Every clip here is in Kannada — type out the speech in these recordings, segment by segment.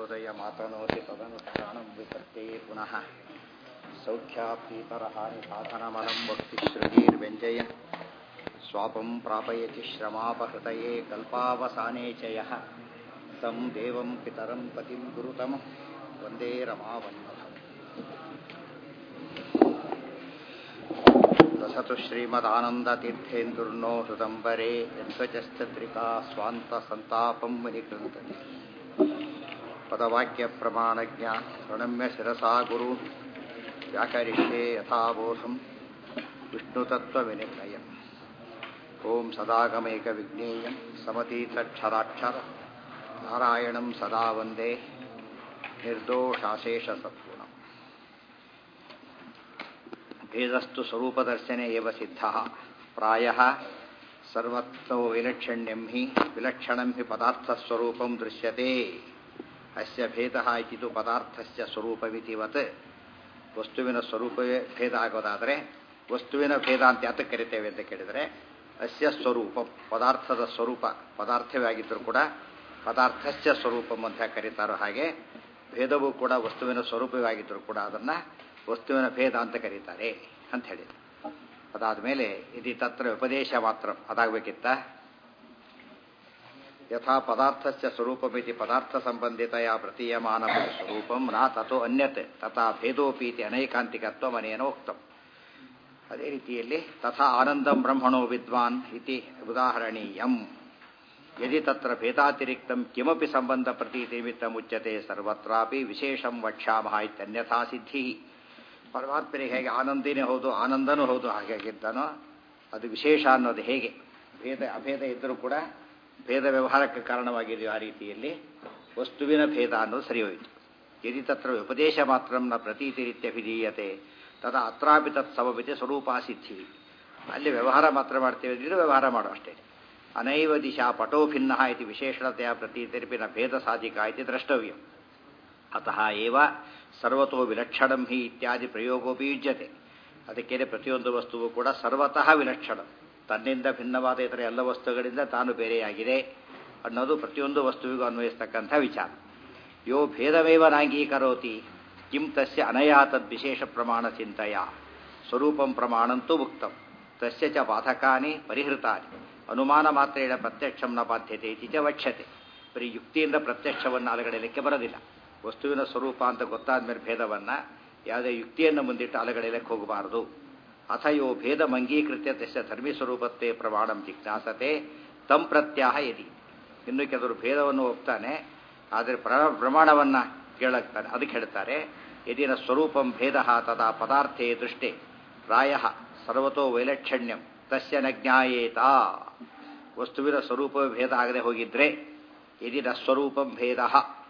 ಸೂರ್ಯೋದಯ ಮಾತನೋತಿ ತದನು ಪ್ರಾಣಂ ವಿಪತ್ತೇ ಪುನಃ ಸೌಖ್ಯಾಪ್ತೀತರಹಾನಿ ಸಾಧನಮಲಂ ಭಕ್ತಿಶ್ರುತಿರ್ವ್ಯಂಜಯ ಸ್ವಾಪಂ ಪ್ರಾಪಯತಿ ಶ್ರಮಾಪಹೃತಯೇ ಕಲ್ಪಾವಸಾನೇ ಚ ಯಃ तं ದೇವಂ ಪಿತರಂ ಪತಿಂ ಗುರುತಮಂ ವಂದೇ ರಮಾವಲ್ಲಭಂ ರಸತು ಶ್ರೀಮದಾನಂದತೀರ್ಥೇಂದುರ್ನೋ ಹೃದಂಬರೆ ಯದ್ವಚಶ್ಚತ್ರಿಕಾ ಸ್ವಾಂತಸಂತಾಪಂ ವಿನಿಕೃಂತತಿ ಪದವಾಕ್ಯಪ್ರಮಾಣಜ್ಞ ಪ್ರಣಮ್ಯ ಶಿರಸಾ ಗುರು ವ್ಯಾಕರಿಷ್ಯೆ ಯಥಾಬೋಧಂ ವಿಷ್ಣುತತ್ವವಿನಿರ್ಣಯम् ಓಂ ಸದಾಗಮೇಕವಿಜ್ಞೇಯಂ ಸಮತೀತಕ್ಷರಾಕ್ಷರ ನಾರಾಯಣಂ ಸದಾ ವಂದೇ ನಿರ್ದೋಷಾಶೇಷಸತ್ಗುಣम् ಭೇದಸ್ತು ಸ್ವರೂಪದರ್ಶನೆ ಏವ ಸಿದ್ಧಃ ಪ್ರಾಯಃ ಸರ್ವತ್ತೋ ವಿಲಕ್ಷಣ್ಯಂ ಹಿ ವಿಲಕ್ಷಣಂ ಹಿ ಪದಾರ್ಥಸ್ವರೂಪಂ ದೃಶ್ಯತೆ ಅಸ್ಯ ಭೇದಃ ಇತಿ ತು ಪದಾರ್ಥಸ್ಯ ಸ್ವರೂಪವಿತಿವತ್ ವಸ್ತುವಿನ ಸ್ವರೂಪವೇ ಭೇದ ಆಗೋದಾದರೆ ವಸ್ತುವಿನ ಭೇದ ಅಂತ ಯಾತಕ್ಕೆ ಕರಿತೇವೆ ಅಂತ ಕೇಳಿದರೆ ಅಸ್ಯ ಸ್ವರೂಪ ಪದಾರ್ಥದ ಸ್ವರೂಪ ಪದಾರ್ಥವೇ ಆಗಿದ್ದರೂ ಕೂಡ ಪದಾರ್ಥಸ್ಯ ಸ್ವರೂಪಂ ಅಂತ ಕರೀತಾರೋ ಹಾಗೆ ಭೇದವೂ ಕೂಡ ವಸ್ತುವಿನ ಸ್ವರೂಪವಾಗಿದ್ದರೂ ಕೂಡ ಅದನ್ನು ವಸ್ತುವಿನ ಭೇದ ಅಂತ ಕರೀತಾರೆ ಅಂತ ಹೇಳಿದ್ರು ಅದಾದ ಮೇಲೆ ಇದು ತತ್ರ ಉಪದೇಶ ಮಾತ್ರ ಅದಾಗಬೇಕಿತ್ತ ಯಥಾ ಪದಾರ್ಥಸ್ಯ ಸ್ವರೂಪಮಿತಿ ಪದಾರ್ಥ ಸಂಬಂಧಿತೆಯ ಪ್ರತೀಯಮಾನ ಸ್ವರೂಪಂ ನಾ ತಥೋ ಅನ್ಯತ್ ತಥಾ ಭೇದೋಪೀತಿ ಅನೈಕಾಂತಿಕತ್ವ ಮನೇನ ಉಕ್ತಂ ಅದೇ ರೀತಿಯಲ್ಲಿ ತಥಾ ಆನಂದಂ ಬ್ರಹ್ಮಣೋ ವಿದ್ವಾನ್ ಇತಿ ಉದಾಹರಣೀಯಂ ಯದಿ ತತ್ರ ಭೇದಾತಿರಿಕ್ತಂ ಕಿಮಪಿ ಸಂಬಂಧ ಪ್ರತೀತಿ ನಿಮಿತ್ತ ಮುಚ್ಚತೆ ಸರ್ವತ್ರಾಪಿ ವಿಶೇಷಂ ವಕ್ಷ್ಯಾಮಹ ಇತ್ಯನ್ಯಥಾ ಸಿದ್ಧಿ ಪರಮಾತ್ಮನಿಗೆ ಹೇಗೆ ಆನಂದಿನೇ ಹೌದು ಆನಂದನೂ ಹೌದು ಹಾಗಾಗಿದ್ದಾನೋ ಅದು ವಿಶೇಷ ಅನ್ನೋದು ಹೇಗೆ ಭೇದ ಅಭೇದ ಇದ್ದರೂ ಕೂಡ ಭೇದ ವ್ಯವಹಾರಕ್ಕೆ ಕಾರಣವಾಗಿದೆಯೋ ಆ ರೀತಿಯಲ್ಲಿ ವಸ್ತುವಿನ ಭೇದ ಅನ್ನೋದು ಸರಿ ಹೋಯಿತು ಯದಿ ತತ್ರ ಉಪದೇಶ ಮಾತ್ರ ನ ಪ್ರತೀತಿರಿತ್ಯಭಿಧೀಯತೆ ತದಾ ಅತ್ರಾಪಿ ತತ್ ಸಮವಿತೆ ಸ್ವರೂಪಾಸಿದ್ಧಿ ಅಲ್ಲಿ ವ್ಯವಹಾರ ಮಾತ್ರ ಮಾಡ್ತೇವೆ ಅಂದ್ರೆ ವ್ಯವಹಾರ ಮಾಡೋ ಅಷ್ಟೇ ಅನೈವ ದಿಶಾ ಪಟೋ ಭಿನ್ನ ಇತಿ ವಿಶೇಷಣತೆಯ ಪ್ರತೀತಿರ್ಪಿನ ಭೇದ ಸಾಧಿಕ ಇತಿ ದ್ರಷ್ಟವ್ಯ ಅತಃ ಏವ ಸರ್ವತೋ ವಿಲಕ್ಷಣಂ ಹಿ ಇತ್ಯಾದಿ ಪ್ರಯೋಗೋಪಿ ಯುಜ್ಯತೆ ಅದಕ್ಕೇನೆ ಪ್ರತಿಯೊಂದು ವಸ್ತುವು ಕೂಡ ಸರ್ವತಃ ವಿಲಕ್ಷಣ ತನ್ನಿಂದ ಭಿನ್ನವಾದ ಇತರ ಎಲ್ಲ ವಸ್ತುಗಳಿಂದ ತಾನು ಬೇರೆಯಾಗಿದೆ ಅನ್ನೋದು ಪ್ರತಿಯೊಂದು ವಸ್ತುವಿಗೂ ಅನ್ವಯಿಸ್ತಕ್ಕಂಥ ವಿಚಾರ ಯೋ ಭೇದಮೇವ ನಾಂಗೀಕರೋತಿ ಕಿಂ ತಸ್ಯ ಅನಯಾ ತದ್ವಿಶೇಷ ಪ್ರಮಾಣ ಚಿಂತೆಯ ಸ್ವರೂಪಂ ಪ್ರಮಾಣಂತೂ ಮುಕ್ತಂ ತಸ್ಯ ಚ ಬಾಧಕಾನಿ ಪರಿಹೃತಾನಿ ಅನುಮಾನ ಮಾತ್ರೇಣ ಪ್ರತ್ಯಕ್ಷಂ ನ ಬಾಧ್ಯತೆ ಇತಿ ಚ ವಕ್ಷ್ಯತೆ ಬರೀ ಯುಕ್ತಿಯಿಂದ ಪ್ರತ್ಯಕ್ಷವನ್ನು ಅಲಗಡೆಯಲಿಕ್ಕೆ ಬರೋದಿಲ್ಲ ವಸ್ತುವಿನ ಸ್ವರೂಪ ಅಂತ ಗೊತ್ತಾದ ಮೇಲೆ ಭೇದವನ್ನು ಯಾವುದೇ ಯುಕ್ತಿಯನ್ನು ಮುಂದಿಟ್ಟು ಅಲಗಡೆಯಲಿಕ್ಕೆ ಹೋಗಬಾರದು ಅಥಯೋ ಭೇದ ಅಂಗೀಕೃತ್ಯ ತಸ್ಯ ಧರ್ಮಿ ಸ್ವರೂಪತ್ತೆ ಪ್ರಮಾಣಂ ಜಿಜ್ಞಾಸತೆ ತಂ ಪ್ರತ್ಯಾಹ ಯದಿ ಇನ್ನು ಕೆಲವರು ಭೇದವನ್ನು ಒಪ್ತಾನೆ ಆದರೆ ಪ್ರಮಾಣವನ್ನು ಕೇಳಕ್ತಾನೆ ಅದಕ್ಕೆ ಹೇಳ್ತಾರೆ ಯದಿನ ಸ್ವರೂಪಂ ಭೇದ ತದಾ ಪದಾರ್ಥೇ ದೃಷ್ಟೇ ಪ್ರಾಯ ಸರ್ವತೋ ವೈಲಕ್ಷಣ್ಯಂ ತಸ್ಯ ನ ಜ್ಞಾಯೇತ ವಸ್ತುವಿನ ಸ್ವರೂಪ ಭೇದ ಆಗದೆ ಹೋಗಿದ್ರೆ ಯದಿನ ಸ್ವರೂಪಂ ಭೇದ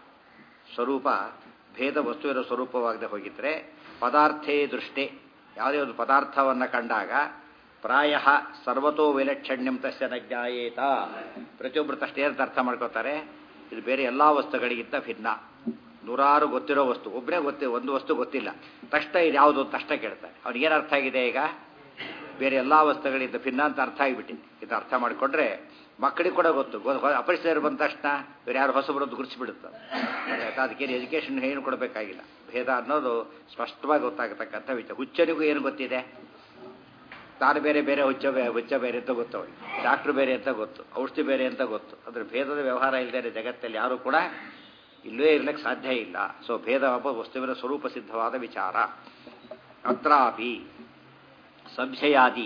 ಸ್ವರೂಪ ಭೇದ ವಸ್ತುವಿನ ಸ್ವರೂಪವಾಗದೆ ಹೋಗಿದ್ರೆ ಪದಾರ್ಥೇ ದೃಷ್ಟೇ ಯಾವುದೇ ಒಂದು ಪದಾರ್ಥವನ್ನು ಕಂಡಾಗ ಪ್ರಾಯ ಸರ್ವತೋ ವೈಲಕ್ಷಣ್ಯಂ ತಸ್ಯ ನ ಜ್ಞಾಯೇತ ಪ್ರತಿಯೊಬ್ಬರು ತಷ್ಟೇ ಅಂತ ಅರ್ಥ ಮಾಡ್ಕೋತಾರೆ ಇದು ಬೇರೆ ಎಲ್ಲ ವಸ್ತುಗಳಿಗಿಂತ ಭಿನ್ನ ನೂರಾರು ಗೊತ್ತಿರೋ ವಸ್ತು ಒಬ್ಬರೇ ಗೊತ್ತಿ ಒಂದು ವಸ್ತು ಗೊತ್ತಿಲ್ಲ ತಕ್ಷಣ ಇದು ಯಾವುದು ತಕ್ಷಣ ಕೇಳ್ತಾರೆ ಅವ್ನಿಗೇನು ಅರ್ಥ ಆಗಿದೆ ಈಗ ಬೇರೆ ಎಲ್ಲ ವಸ್ತುಗಳಿಂದ ಭಿನ್ನ ಅಂತ ಅರ್ಥ ಆಗಿಬಿಟ್ಟಿದೆ ಇದು ಅರ್ಥ ಮಾಡಿಕೊಂಡ್ರೆ ಮಕ್ಕಳಿಗೆ ಕೂಡ ಗೊತ್ತು ಅಪರಿಚಿತರು ಬಂದ ತಕ್ಷಣ ಬೇರೆ ಯಾರು ಹೊಸಬರದ್ದು ಗುರುಸಿಬಿಡುತ್ತೆ ಅದಕ್ಕೇನು ಎಜುಕೇಷನ್ ಏನು ಕೊಡಬೇಕಾಗಿಲ್ಲ ಭೇದ ಅನ್ನೋದು ಸ್ಪಷ್ಟವಾಗಿ ಗೊತ್ತಾಗತಕ್ಕಂಥ ವಿಚಾರ ಹುಚ್ಚನಿಗೂ ಏನು ಗೊತ್ತಿದೆ ತಾನು ಬೇರೆ ಬೇರೆ ಹುಚ್ಚ ಹುಚ್ಚ ಬೇರೆ ಅಂತ ಗೊತ್ತು ಅವರಿಗೆ ಡಾಕ್ಟ್ರು ಬೇರೆ ಅಂತ ಗೊತ್ತು ಔಷಧಿ ಬೇರೆ ಅಂತ ಗೊತ್ತು ಅದ್ರ ಭೇದದ ವ್ಯವಹಾರ ಇಲ್ಲದೆ ಜಗತ್ತಲ್ಲಿ ಯಾರು ಕೂಡ ಇಲ್ಲವೇ ಇರ್ಲಿಕ್ಕೆ ಸಾಧ್ಯ ಇಲ್ಲ ಸೊ ಭೇದ ವಸ್ತುವಿನ ಸ್ವರೂಪ ಸಿದ್ಧವಾದ ವಿಚಾರ ಅತ್ರಾಪಿ ಸಂಶಯಾದಿ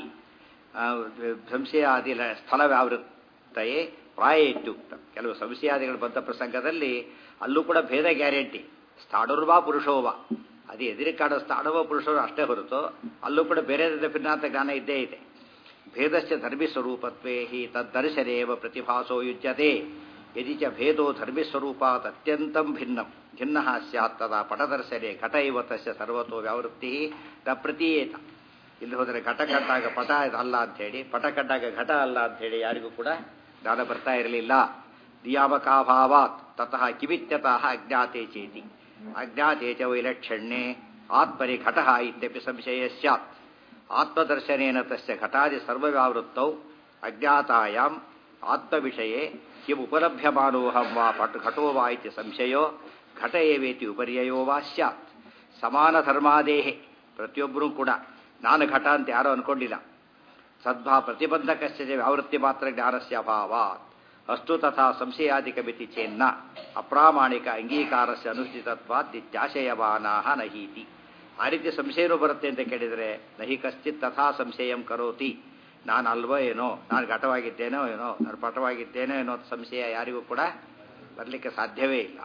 ಸಂಶಯಾದಿ ಸ್ಥಳ ವ್ಯಾವೃತ್ತಯೇ ಪ್ರಾಯ ಇತ್ಯುಕ್ತ ಕೆಲವು ಸಂಶಯಾದಿಗಳು ಬಂದ ಪ್ರಸಂಗದಲ್ಲಿ ಅಲ್ಲೂ ಕೂಡ ಭೇದ ಗ್ಯಾರಂಟಿ ಸ್ಥಾಡುರ್ವಾ ಪುರುಷೋವಾ ಅದು ಎದುರಿ ಕಾಡೋ ಸ್ಥಾಡುವ ಪುರುಷರು ಅಷ್ಟೇ ಹೊರತು ಅಲ್ಲೂ ಕೂಡ ಬೇರೆ ಭಿನ್ನಾಂತ ಜ್ಞಾನ ಇದ್ದೇ ಇದೆ ಭೇದಸ್ಯ ಧರ್ಮಿ ಸ್ವರೂಪತ್ವೇ ಹಿ ತದ್ದರ್ಶನೇವ ಪ್ರತಿಭಾಸೋ ಯುಜ್ಯತೆ ಯದಿ ಚ ಭೇದೋ ಧರ್ಮಿ ಸ್ವರೂಪಾತ್ ಅತ್ಯಂತಂ ಭಿನ್ನಂ ಭಿನ್ನ ಸ್ಯಾತ್ ತದಾ ಪಟದರ್ಶನೆ ಘಟ ಇವ ತಸ್ಯ ಸರ್ವತೋ ವ್ಯಾವೃತ್ತಿ ನ ಪ್ರತೀಯೇತ ಇಲ್ಲಿ ಹೋದರೆ ಘಟ ಕಟ್ಟಾಗ ಪಟ ಅಲ್ಲ ಅಂಥೇಳಿ ಪಟ ಕಟ್ಟಾಗ ಘಟ ಅಲ್ಲ ಅಂಥೇಳಿ ಯಾರಿಗೂ ಕೂಡ ಜ್ಞಾನ ಬರ್ತಾ ಇರಲಿಲ್ಲ ನಿಯಾಮಕಾಭಾವಾತ್ ತತಃ ಕಿವಿತ್ಯತಃ ಅಜ್ಞಾತೆ ಚೇತಿ ಅಜ್ಞಾತೆ ಚ ವೈಲಕ್ಷಣ್ಯೆ ಆತ್ಮನಿ ಘಟ ಇತ್ಯಪಿ ಸಂಶಯ ಸ್ಯಾತ್ ಆತ್ಮದರ್ಶನೇನ ತಸ್ಯ ಘಟಾದಿ ಸರ್ವವ್ಯಾವೃತ್ತೌ ಅಜ್ಞಾತಾಯಾಮ್ ಆತ್ಮವಿಷಯೇ ಕಿಂ ಉಪಲಭ್ಯಮಾನೋಹಂ ವಾ ಪಟ್ ಘಟೋ ವಾ ಇತಿ ಸಂಶಯೋ ಘಟ ಏವೇತಿ ಉಪರ್ಯಯೋ ವಾ ಸ್ಯಾತ್ ಸಮಾನ ಧರ್ಮಾದೇಹೆ ಪ್ರತಿಯೊಬ್ಬರೂ ಕೂಡ ನಾನು ಘಟ ಅಂತ ಯಾರೂ ಅನ್ಕೊಂಡಿಲ್ಲ ಸದ್ಭಾ ಪ್ರತಿಬಂಧಕಸ್ಯ ವ್ಯಾವೃತ್ತಿ ಮಾತ್ರ ಜ್ಞಾನಸ್ಯ ಅಭಾವಾತ್ ಅಸ್ತು ತಥಾ ಸಂಶಯಾಧಿಕ ಮಿತಿ ಚೇನ್ನ ಅಪ್ರಾಮಾಣಿಕ ಅಂಗೀಕಾರಸ್ಯ ಅನುಷ್ಠಿತತ್ವಾತ್ ಇತ್ಯಾಶಯವಾನಾಹ ನಹೀತಿ ಆ ರೀತಿ ಸಂಶಯನೂ ಬರುತ್ತೆ ಅಂತ ಕೇಳಿದರೆ ನಹಿ ಕಶ್ಚಿತ್ ತಥಾ ಸಂಶಯಂ ಕರೋತಿ ನಾನು ಅಲ್ವೋ ಏನೋ ನಾನು ಘಟವಾಗಿದ್ದೇನೋ ಏನೋ ನಾನು ಪಟವಾಗಿದ್ದೇನೋ ಏನೋ ಅಂತ ಸಂಶಯ ಯಾರಿಗೂ ಕೂಡ ಬರಲಿಕ್ಕೆ ಸಾಧ್ಯವೇ ಇಲ್ಲ